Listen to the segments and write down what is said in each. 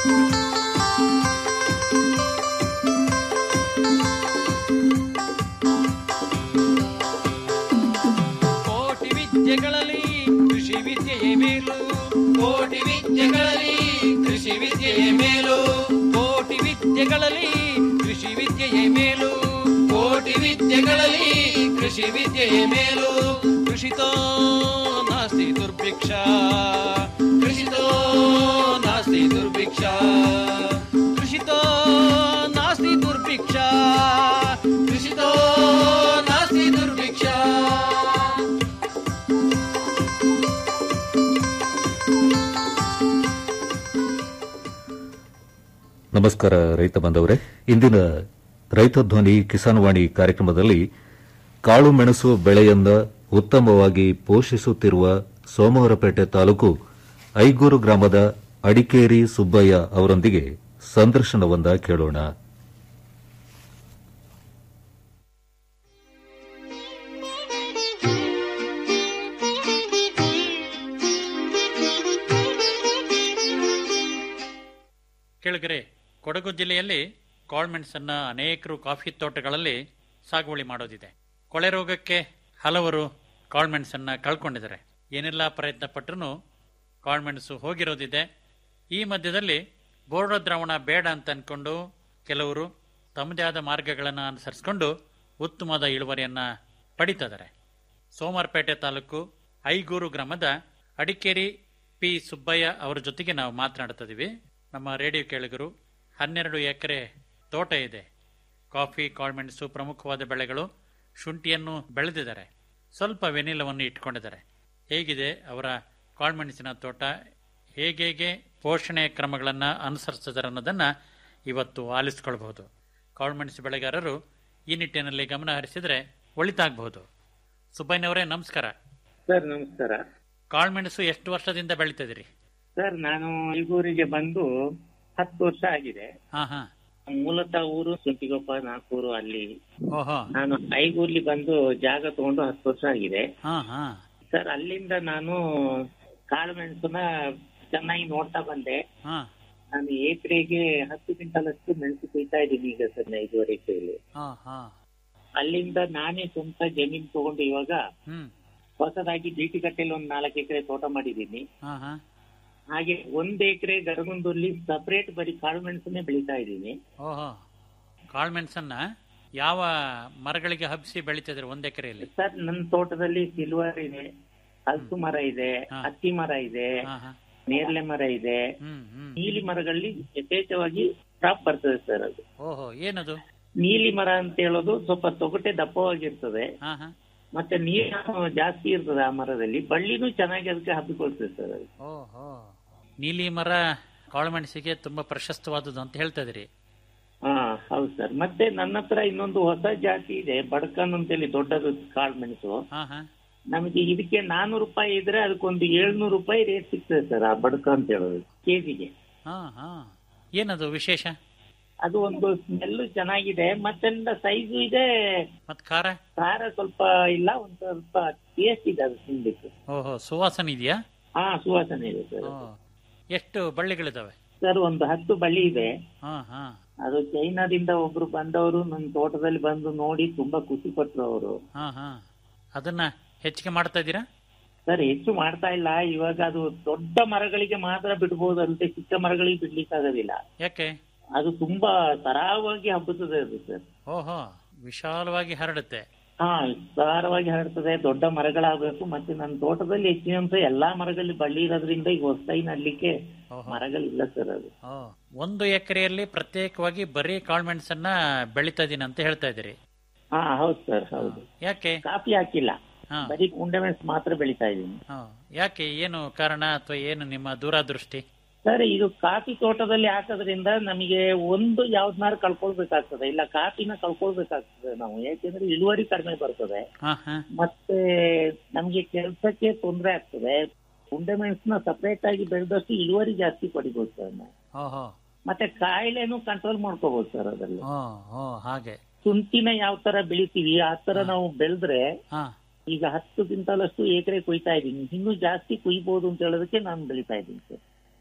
ಕೋಟಿ ವಿದ್ಯೆಗಳಲ್ಲಿ ಕೃಷಿ ವಿದ್ಯೆಯೇ ಮೇಲು ಕೋಟಿ ವಿದ್ಯೆಗಳಲ್ಲಿ ಕೃಷಿ ವಿದ್ಯೆಯೇ ಮೇಲು ಕೋಟಿ ವಿದ್ಯೆಗಳಲ್ಲಿ ಕೃಷಿ ವಿದ್ಯೆಯೇ ಮೇಲು ಕೋಟಿ ವಿದ್ಯೆಗಳಲ್ಲಿ ಕೃಷಿ ವಿದ್ಯೆಯೇ ಮೇಲು ಕೃಷಿತೋ ನಾಸ್ತಿ ದುರ್ಭಿಕ್ಷ ಕೃಷಿತೋ ನಾಸ್ತಿ ದುರ್ಭಿಕ್ಷ ಕೃಷಿತೋ ನಾಸ್ತಿ ದುರ್ಭಿಕ್ಷ ಕೃಷಿತೋ ನಾಸ್ತಿ ದುರ್ಭಿಕ್ಷ ನಮಸ್ಕಾರ ರೈತ ಬಾಂಧವರೇ ಇಂದಿನ ರೈತ ಧ್ವನಿ ಕಿಸಾನ್ ವಾಣಿ ಕಾರ್ಯಕ್ರಮದಲ್ಲಿ ಕಾಳು ಮೆಣಸು ಬೆಳೆಯನ್ನ ಉತ್ತಮವಾಗಿ ಪೋಷಿಸುತ್ತಿರುವ ಸೋಮವಾರಪೇಟೆ ತಾಲೂಕು ಐಗೂರು ಗ್ರಾಮದ ಅಡಿಕೇರಿ ಸುಬ್ಬಯ್ಯ ಅವರೊಂದಿಗೆ ಸಂದರ್ಶನವೊಂದ ಕೇಳೋಣ ಕೆಳಗರೆ ಕೊಡಗು ಜಿಲ್ಲೆಯಲ್ಲಿ ಕಾಳ್ಮೆಣಸನ್ನ ಅನೇಕರು ಕಾಫಿ ತೋಟಗಳಲ್ಲಿ ಸಾಗುವಳಿ ಮಾಡೋದಿದೆ ಕೊಳೆ ರೋಗಕ್ಕೆ ಹಲವರು ಕಾಳ್ಮೆಣಸನ್ನ ಕಳ್ಕೊಂಡಿದ್ದಾರೆ ಏನೆಲ್ಲ ಪ್ರಯತ್ನ ಪಟ್ಟರೂ ಕಾಳ್ಮೆಣಸು ಹೋಗಿರೋದಿದೆ ಈ ಮಧ್ಯದಲ್ಲಿ ಬೋರ್ಡ ದ್ರಾವಣ ಬೇಡ ಅಂತ ಅನ್ಕೊಂಡು ಕೆಲವರು ತಮ್ಮದೇ ಆದ ಮಾರ್ಗಗಳನ್ನು ಅನುಸರಿಸಿಕೊಂಡು ಉತ್ತಮವಾದ ಇಳುವರಿಯನ್ನ ಪಡಿತಿದ್ದಾರೆ ಸೋಮವಾರಪೇಟೆ ತಾಲೂಕು ಐಗೂರು ಗ್ರಾಮದ ಅಡಿಕೇರಿ ಪಿ ಸುಬ್ಬಯ್ಯ ಅವರ ಜೊತೆಗೆ ನಾವು ಮಾತನಾಡ್ತಿದ್ದೀವಿ ನಮ್ಮ ರೇಡಿಯೋ ಕೇಳಿಗರು ಹನ್ನೆರಡು ಎಕರೆ ತೋಟ ಇದೆ ಕಾಫಿ ಕಾಳ್ಮೆಣಸು ಪ್ರಮುಖವಾದ ಬೆಳೆಗಳು ಶುಂಠಿಯನ್ನು ಬೆಳೆದಿದ್ದಾರೆ ಸ್ವಲ್ಪ ವೆನಿಲವನ್ನು ಇಟ್ಕೊಂಡಿದ್ದಾರೆ ಹೇಗಿದೆ ಅವರ ಕಾಳ್ಮೆಣಸಿನ ತೋಟ ಹೇಗೆ ಪೋಷಣೆ ಕ್ರಮಗಳನ್ನು ಅನುಸರಿಸಿದ್ದಾರೆ ಅನ್ನೋದನ್ನ ಇವತ್ತು ಆಲಿಸ್ಕೊಳ್ಬಹುದು ಕಾಳ್ಮೆಣಸು ಬೆಳೆಗಾರರು ಈ ನಿಟ್ಟಿನಲ್ಲಿ ಗಮನ ಹರಿಸಿದ್ರೆ ಒಳಿತಾಗಬಹುದು ಸುಬ್ಬಯ್ಯನವರೇ ನಮಸ್ಕಾರ ಸರ್ ನಮಸ್ಕಾರ ಕಾಳ್ಮೆಣಸು ಎಷ್ಟು ವರ್ಷದಿಂದ ಬೆಳಿತಿದ್ದೀರಿ ಸರ್ ನಾನು ಐಗೂರಿಗೆ ಬಂದು ಹತ್ತು ವರ್ಷ ಆಗಿದೆ ಹಾ ಹಾ ಮೂಲತಃ ಊರು ಸುಂಟಿಗೊಪ್ಪ ನಾಲ್ಕೂರು ಅಲ್ಲಿ ಓಹೋ ನಾನು ಐಗೂರ್ಲಿ ಬಂದು ಜಾಗ ತಗೊಂಡು ಹತ್ತು ವರ್ಷ ಆಗಿದೆ ಹಾ ಹಾ ಸರ್ ಅಲ್ಲಿಂದ ನಾನು ಕಾಳು ಮೆಣಸನ್ನ ಚೆನ್ನಾಗಿ ನೋಡ್ತಾ ಬಂದೆ ಹಾ ನಾನು ಏಪ್ರಿಲ್ಗೆ ಹತ್ತು ಕ್ವಿಂಟಲ್ ಅಷ್ಟು ಮೆಣಸು ಕುಯ್ತಾ ಇದ್ದೀನಿ ಈಗ ಸರ್ ಐದೂವರೆ ಎಕರೆಯಲ್ಲಿ ಹಾ ಹಾ ಅಲ್ಲಿಂದ ನಾನೇ ಸ್ವಂತ ಜಮೀನ್ ತಗೊಂಡು ಇವಾಗ ಹ್ಮ್ ಹೊಸದಾಗಿ ಬೀಟಿಗಟ್ಟೆಯಲ್ಲಿ ಒಂದು ನಾಲ್ಕು ಎಕರೆ ತೋಟ ಮಾಡಿದ್ದೀನಿ ಹಾ ಹಾ ಹಾಗೆ ಒಂದ್ ಎಕರೆ ಗರಗುಂದಲ್ಲಿ ಸಪರೇಟ್ ಬರೀ ಕಾಳು ಮೆಣಸನ್ನೇ ಬೆಳೀತಾ ಇದ್ದೀನಿ ಓಹೋ ಕಾಳ್ಮೆಣಸನ್ನ ಯಾವ ಮರಗಳಿಗೆ ಹಬ್ಬಿಸಿ ಬೆಳಿತಿದ್ರಿ ಒಂದ್ ಎಕರೆಯಲ್ಲಿ ಸರ್ ನನ್ನ ತೋಟದಲ್ಲಿ ಸಿಲ್ವರ್ ಇದೆ ಹಲಸು ಮರ ಇದೆ ಹಾ. ಹತ್ತಿ ಮರ ಇದೆ ಹಾ ಹಾ ನೇರಳೆ ಮರ ಇದೆ ಹ್ಮ್ ಹ್ಮ್ ನೀಲಿ ಮರಗಳಲ್ಲಿ ಯಥೇಚ್ಛವಾಗಿ ಕ್ರಾಪ್ ಬರ್ತದೆ ಸರ್ ಅದು ಓಹೋ ಏನದು ನೀಲಿ ಮರ ಅಂತ ಹೇಳೋದು ಸ್ವಲ್ಪ ತೊಗಟೆ ದಪ್ಪವಾಗಿರ್ತದೆ ಹಾ ಹಾ ಮತ್ತೆ ನೀರು ಜಾಸ್ತಿ ಇರ್ತದೆ ಆ ಮರದಲ್ಲಿ ಬಳ್ಳಿನೂ ಚೆನ್ನಾಗಿ ಅದಕ್ಕೆ ಹಬ್ಬಿಕೊಳ್ತದೆ ಸರ್ ಅದು ಓಹೋ ನೀಲಿ ಮರ ಕಾಳುಮೆಣಸಿಗೆ ತುಂಬಾ ಪ್ರಶಸ್ತವಾದದ್ದು ಅಂತ ಹೇಳ್ತಾ ಇದ್ರಿ ಹಾ ಹೌದು ಸರ್ ಮತ್ತೆ ನನ್ನ ಹತ್ರ ಇನ್ನೊಂದು ಹೊಸ ಜಾತಿ ಇದೆ ಬಡ್ಕನ್ ಅಂತೇಳಿ ದೊಡ್ಡದು ಕಾಳು ಮೆಣಸು ಹಾ ಹಾ ನಮಗೆ ಇದಕ್ಕೆ ನಾನೂರು ರೂಪಾಯಿ ಇದ್ರೆ ಅದಕ್ಕೊಂದು ಏಳ್ನೂರು ರೂಪಾಯಿ ರೇಟ್ ಸಿಗ್ತದೆ ಸರ್ ಆ ಬಡ್ಕ ಅಂತ ಹೇಳೋದು ಕೆಜಿಗೆ ಹಾ ಹಾ ಏನದು ವಿಶೇಷ ಅದು ಒಂದು ಸ್ಮೆಲ್ ಚೆನ್ನಾಗಿದೆ ಮತ್ತೆಲ್ಲ ಸೈಜು ಇದೆ ಮತ್ ಖಾರ ಖಾರ ಸ್ವಲ್ಪ ಇಲ್ಲ ಒಂದು ಸ್ವಲ್ಪ ಟೇಸ್ಟ್ ಇದೆ ಅದು ತಿನ್ಲಿಕ್ಕೆ ಓಹೋ ಸುವಾಸನೆ ಇದೆಯಾ ಹಾ ಸುವಾಸನೆ ಇದೆ ಸರ್ ಓ ಎಷ್ಟು ಬಳ್ಳಿಗಳಿದಾವೆ ಸರ್ ಒಂದು ಹತ್ತು ಬಳ್ಳಿ ಇದೆ ಹಾ ಹಾ ಅದು ಚೈನಾದಿಂದ ಒಬ್ರು ಬಂದವರು ನನ್ನ ತೋಟದಲ್ಲಿ ಬಂದು ನೋಡಿ ತುಂಬಾ ಖುಷಿ ಪಟ್ರು ಅವರು ಹಾ ಹಾ ಅದನ್ನ ಹೆಚ್ಚಿಗೆ ಮಾಡ್ತಾ ಇದ್ದೀರಾ ಸರ್ ಹೆಚ್ಚು ಮಾಡ್ತಾ ಇಲ್ಲ ಇವಾಗ ಅದು ದೊಡ್ಡ ಮರಗಳಿಗೆ ಮಾತ್ರ ಬಿಡ್ಬೋದಂತೆ ಚಿಕ್ಕ ಮರಗಳಿಗೆ ಬಿಡ್ಲಿಕ್ಕೆ ಆಗೋದಿಲ್ಲ ಯಾಕೆ ಅದು ತುಂಬಾ ಸರಾಗವಾಗಿ ಹಬ್ಬುತ್ತದೆ ಅದು ಸರ್ ಓಹೋ ವಿಶಾಲವಾಗಿ ಹರಡುತ್ತೆ ಹಾ ವಿಸ್ತಾರವಾಗಿ ಹರಡ್ತದೆ ದೊಡ್ಡ ಮರಗಳಾಗಬೇಕು ಮತ್ತೆ ನನ್ನ ತೋಟದಲ್ಲಿ ಹೆಚ್ಚಿನಂಶ ಎಲ್ಲಾ ಮರಗಳಲ್ಲಿ ಬಳ್ಳಿ ಇರೋದ್ರಿಂದ ಈಗ ಹೊಸದಾಗಿ ನಡ್ಲಿಕ್ಕೆ ಓಹೋ ಮರಗಳಿಲ್ಲ ಸರ್ ಅದು ಓ ಒಂದು ಎಕರೆಯಲ್ಲಿ ಪ್ರತ್ಯೇಕವಾಗಿ ಬರೀ ಕಾಳ್ಮೆಣಸನ್ನ ಬೆಳಿತಾ ಇದೀನಿ ಅಂತ ಹೇಳ್ತಾ ಇದ್ದೀರಿ ಹಾ ಹೌದು ಸರ್ ಹೌದು ಯಾಕೆ ಕಾಫಿ ಹಾಕಿಲ್ಲ ಹಾ ಬರೀ ಉಂಡೆ ಮೆಣಸು ಮಾತ್ರ ಬೆಳಿತಾ ಇದ್ದೀನಿ ಹಾ. ಯಾಕೆ ಏನು ಕಾರಣ ಅಥವಾ ಏನು ನಿಮ್ಮ ದೂರದೃಷ್ಟಿ ಸರ್ ಇದು ಕಾಫಿ ತೋಟದಲ್ಲಿ ಹಾಕೋದ್ರಿಂದ ನಮಗೆ ಒಂದು ಯಾವ್ದನ್ನಾರು ಕಳ್ಕೊಳ್ಬೇಕಾಗ್ತದೆ ಇಲ್ಲ ಕಾಫಿನ ಕಳ್ಕೊಳ್ಬೇಕಾಗ್ತದೆ ನಾವು ಯಾಕೆಂದ್ರೆ ಇಳುವರಿ ಕಡಿಮೆ ಬರ್ತದೆ ಹಾ ಹಾ ಮತ್ತೆ ನಮ್ಗೆ ಕೆಲಸಕ್ಕೆ ತೊಂದರೆ ಆಗ್ತದೆ ಉಂಡೆ ಮೆಣಸನ್ನ ಸಪರೇಟ್ ಆಗಿ ಬೆಳೆದಷ್ಟು ಇಳುವರಿ ಜಾಸ್ತಿ ಪಡಿಬೋದು ಸರ್ ನಾವು ಓಹೋ ಮತ್ತೆ ಕಾಯಿಲೆನೂ ಕಂಟ್ರೋಲ್ ಮಾಡ್ಕೋಬಹುದು ಸರ್ ಅದರಲ್ಲಿ ಓ ಓ ಹಾಗೆ ಶುಂಠಿನ ಯಾವ ತರ ಬೆಳಿತೀವಿ ಆ ತರ ನಾವು ಬೆಳೆದ್ರೆ ಹಾ ಈಗ ಹತ್ತು ಕ್ವಿಂಟಲ್ ಅಷ್ಟು ಎಕರೆ ಕೊಯ್ತಾ ಇದ್ದೀನಿ ಇನ್ನೂ ಜಾಸ್ತಿ ಕುಯ್ಬೋದು ಅಂತ ಹೇಳೋದಕ್ಕೆ ನಾನು ಬೆಳಿತಾ ಇದ್ದೀನಿ ಸರ್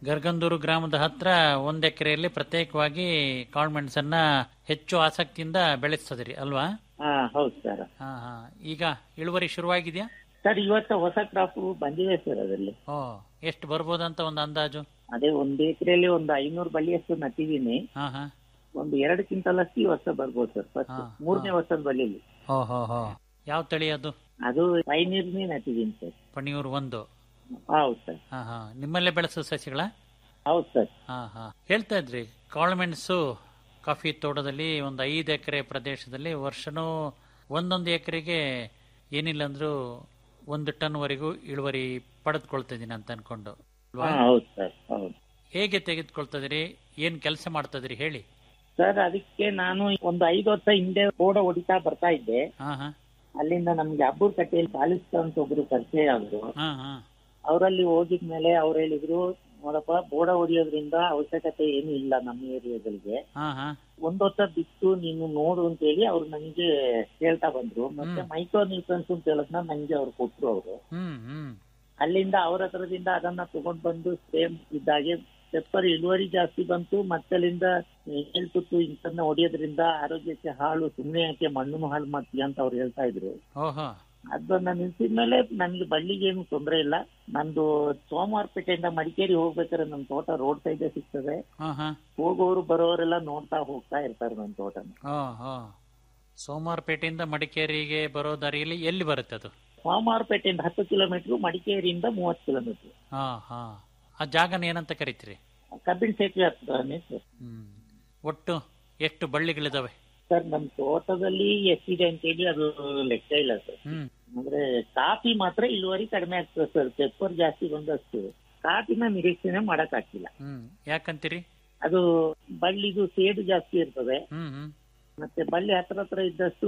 ಗರ್ಗಂದೂರು ಗ್ರಾಮದ ಹತ್ರ ಒಂದ್ ಎಕರೆಯಲ್ಲಿ ಪ್ರತ್ಯೇಕವಾಗಿ ಕಾಳುಮೆಣಸನ್ನ ಹೆಚ್ಚು ಆಸಕ್ತಿಯಿಂದ ಬೆಳೆಸ್ತದಿರಿ ಅಲ್ವಾ ಹಾ ಹೌದು ಸರ್ ಹಾ ಹಾ ಈಗ ಇಳುವರಿ ಶುರುವಾಗಿದೆಯಾ ಸರ್ ಇವತ್ತು ಹೊಸ ಕ್ರಾಪ್ ಬಂದಿದೆ ಸರ್ ಅದರಲ್ಲಿ ಓ ಎಷ್ಟು ಬರ್ಬೋದಂತ ಒಂದು ಅಂದಾಜು ಅದೇ ಒಂದು ಎಕರೆಯಲ್ಲಿ ಒಂದು ಐನೂರು ಬಳ್ಳಿಯಷ್ಟು ನಟ್ಟಿದೀನಿ ಹಾ ಹಾ ಒಂದು ಎರಡು ಕ್ವಿಂಟಲ್ ಅಷ್ಟು ಈ ವರ್ಷ ಬರ್ಬೋದು ಸರ್ ಫಸ್ಟ್ ಹಾ, ಮೂರನೇ ವರ್ಷದ ಬಳ್ಳಿಲಿ ಹೋ ಹೋ ಹೋ ಯಾವ ತಳಿ ಅದು ಅದು ಪೈನೀರ್ನೇ ನಟ್ಟಿದೀನಿ ಸರ್ ಪಣಿಯೂರು ಒಂದು ಹೌದು ಸರ್ ಹಾ ಹಾ ನಿಮ್ಮಲ್ಲೇ ಬೆಳೆಸೋ ಸಸಿಗಳ ಹೌದು ಸರ್ ಹಾ ಹಾ ಹೇಳ್ತಾ ಇದ್ರಿ ಕಾಳುಮೆಣಸು ಕಾಫಿ ತೋಟದಲ್ಲಿ ಒಂದು ಐದು ಎಕರೆ ಪ್ರದೇಶದಲ್ಲಿ ವರ್ಷನೂ ಒಂದೊಂದು ಎಕರೆಗೆ ಏನಿಲ್ಲ ಅಂದ್ರೂ ಒಂದು ಟನ್ ವರೆಗೂ ಇಳುವರಿ ಪಡೆದುಕೊಳ್ತಾ ಇದೀನಿ ಅಂತ ಅನ್ಕೊಂಡು ಅಲ್ವಾ? ಹಾ ಹೌದು ಸರ್ ಹೌದು ಹೇಗೆ ತೆಗೆದುಕೊಳ್ತದಿರಿ ಏನ್ ಕೆಲಸ ಮಾಡ್ತದ್ರಿ ಹೇಳಿ ಸರ್ ಅದಕ್ಕೆ ನಾನು ಒಂದು ಐದು ವರ್ಷ ಹಿಂದೆ ಓಡ ಹೊಡಿತಾ ಬರ್ತಾ ಇದ್ದೆ ಹಾ ಹಾ ಅಲ್ಲಿಂದ ನಮ್ಗೆ ಅಬ್ಬೂರ್ ಕಟ್ಟೆಯಲ್ಲಿ ಪಾಲಿಸ್ತಾ ಅಂತ ಒಬ್ರು ಪರಿಚಯ ಆದ್ರು ಹಾ ಹಾ ಅವರಲ್ಲಿ ಹೋಗಿದ್ಮೇಲೆ ಅವ್ರು ಹೇಳಿದ್ರು ನೋಡಪ್ಪ ಬೋಡ ಹೊಡಿಯೋದ್ರಿಂದ ಅವಶ್ಯಕತೆ ಏನು ಇಲ್ಲ ನಮ್ಮ ಏರಿಯಾಗಳಿಗೆ ಹಾ ಹಾ ಒಂದ್ ವರ್ಷ ಬಿಟ್ಟು ನೀನು ನೋಡು ಅಂತ ಹೇಳಿ ಅವ್ರು ನನಗೆ ಹೇಳ್ತಾ ಬಂದ್ರು ಮತ್ತೆ ಮೈಕ್ರೋ ನ್ಯೂಟ್ರನ್ಸ್ ಅಂತ ಹೇಳದ್ನ ನಂಗೆ ಅವ್ರು ಕೊಟ್ರು ಅವರು ಹ್ಮ್ ಹ್ಮ್ ಅಲ್ಲಿಂದ ಅವ್ರ ಹತ್ರದಿಂದ ಅದನ್ನ ತಗೊಂಡ್ ಬಂದು ಸೇಮ್ ಇದ್ದಾಗೆ ಪೆಪ್ಪರ್ ಇಳುವರಿ ಜಾಸ್ತಿ ಬಂತು ಮತ್ತೆ ಅಲ್ಲಿಂದ ಹೇಳ್ತುತ್ತು ಇಂಥದ್ನ ಹೊಡಿಯೋದ್ರಿಂದ ಆರೋಗ್ಯಕ್ಕೆ ಹಾಳು ಸುಮ್ನೆ ಯಾಕೆ ಮಣ್ಣನ್ನು ಹಾಳು ಮಾಡ್ತೀಯ ಅಂತ ಅವ್ರು ಹೇಳ್ತಾ ಇದ್ರು ಓಹೋ ಅದನ್ನ ನಿಲ್ಸಿದ್ಮೇಲೆ ನನ್ಗೆ ಬಳ್ಳಿಗೆ ಏನು ತೊಂದರೆ ಇಲ್ಲ ನಂದು ಸೋಮವಾರಪೇಟೆಯಿಂದ ಮಡಿಕೇರಿ ಹೋಗ್ಬೇಕಾದ್ರೆ ನನ್ನ ತೋಟ ರೋಡ್ ಸೈಡ್ ಸಿಗ್ತದೆ ಹಾ ಹಾ ಹೋಗೋರು ಬರೋರೆಲ್ಲ ನೋಡ್ತಾ ಹೋಗ್ತಾ ಇರ್ತಾರೆ ನನ್ನ ತೋಟನ ಹಾ ಹಾ ಸೋಮವಾರಪೇಟೆಯಿಂದ ಮಡಿಕೇರಿಗೆ ಬರೋ ದಾರಿಯಲ್ಲಿ ಎಲ್ಲಿ ಬರುತ್ತೆ ಅದು ಸೋಮವಾರಪೇಟೆಯಿಂದ ಹತ್ತು ಕಿಲೋಮೀಟರ್ ಮಡಿಕೇರಿಯಿಂದ ಮೂವತ್ತು ಕಿಲೋಮೀಟರ್ ಹಾ ಹಾ ಆ ಜಾಗನ ಏನಂತ ಕರಿತೀರಿ ಕಬ್ಬಿನ ಸೇತುವೆ ಹತ್ರನೇ ಸರ್ ಹ್ಮ್ ಒಟ್ಟು ಎಷ್ಟು ಬಳ್ಳಿಗಳಿದಾವೆ ಸರ್ ನಮ್ಮ ತೋಟದಲ್ಲಿ ಎಷ್ಟಿದೆ ಅಂತೇಳಿ ಅದು ಲೆಕ್ಕ ಇಲ್ಲ ಸರ್ ಹ್ಮ್ ಅಂದ್ರೆ ಕಾಫಿ ಮಾತ್ರ ಇಳುವರಿ ಕಡಿಮೆ ಆಗ್ತದೆ ಸರ್ ಪೆಪ್ಪರ್ ಜಾಸ್ತಿ ಬಂದಷ್ಟು ಕಾಫಿನ ನಿರೀಕ್ಷಣೆ ಮಾಡಕ್ ಆಗ್ತಿಲ್ಲ ಹ್ಮ್ ಯಾಕಂತೀರಿ ಅದು ಬಳ್ಳಿದು ಸೇಡು ಜಾಸ್ತಿ ಇರ್ತದೆ ಹ್ಮ್ ಹ್ಮ್ ಮತ್ತೆ ಬಳ್ಳಿ ಹತ್ರ ಹತ್ರ ಇದ್ದಷ್ಟು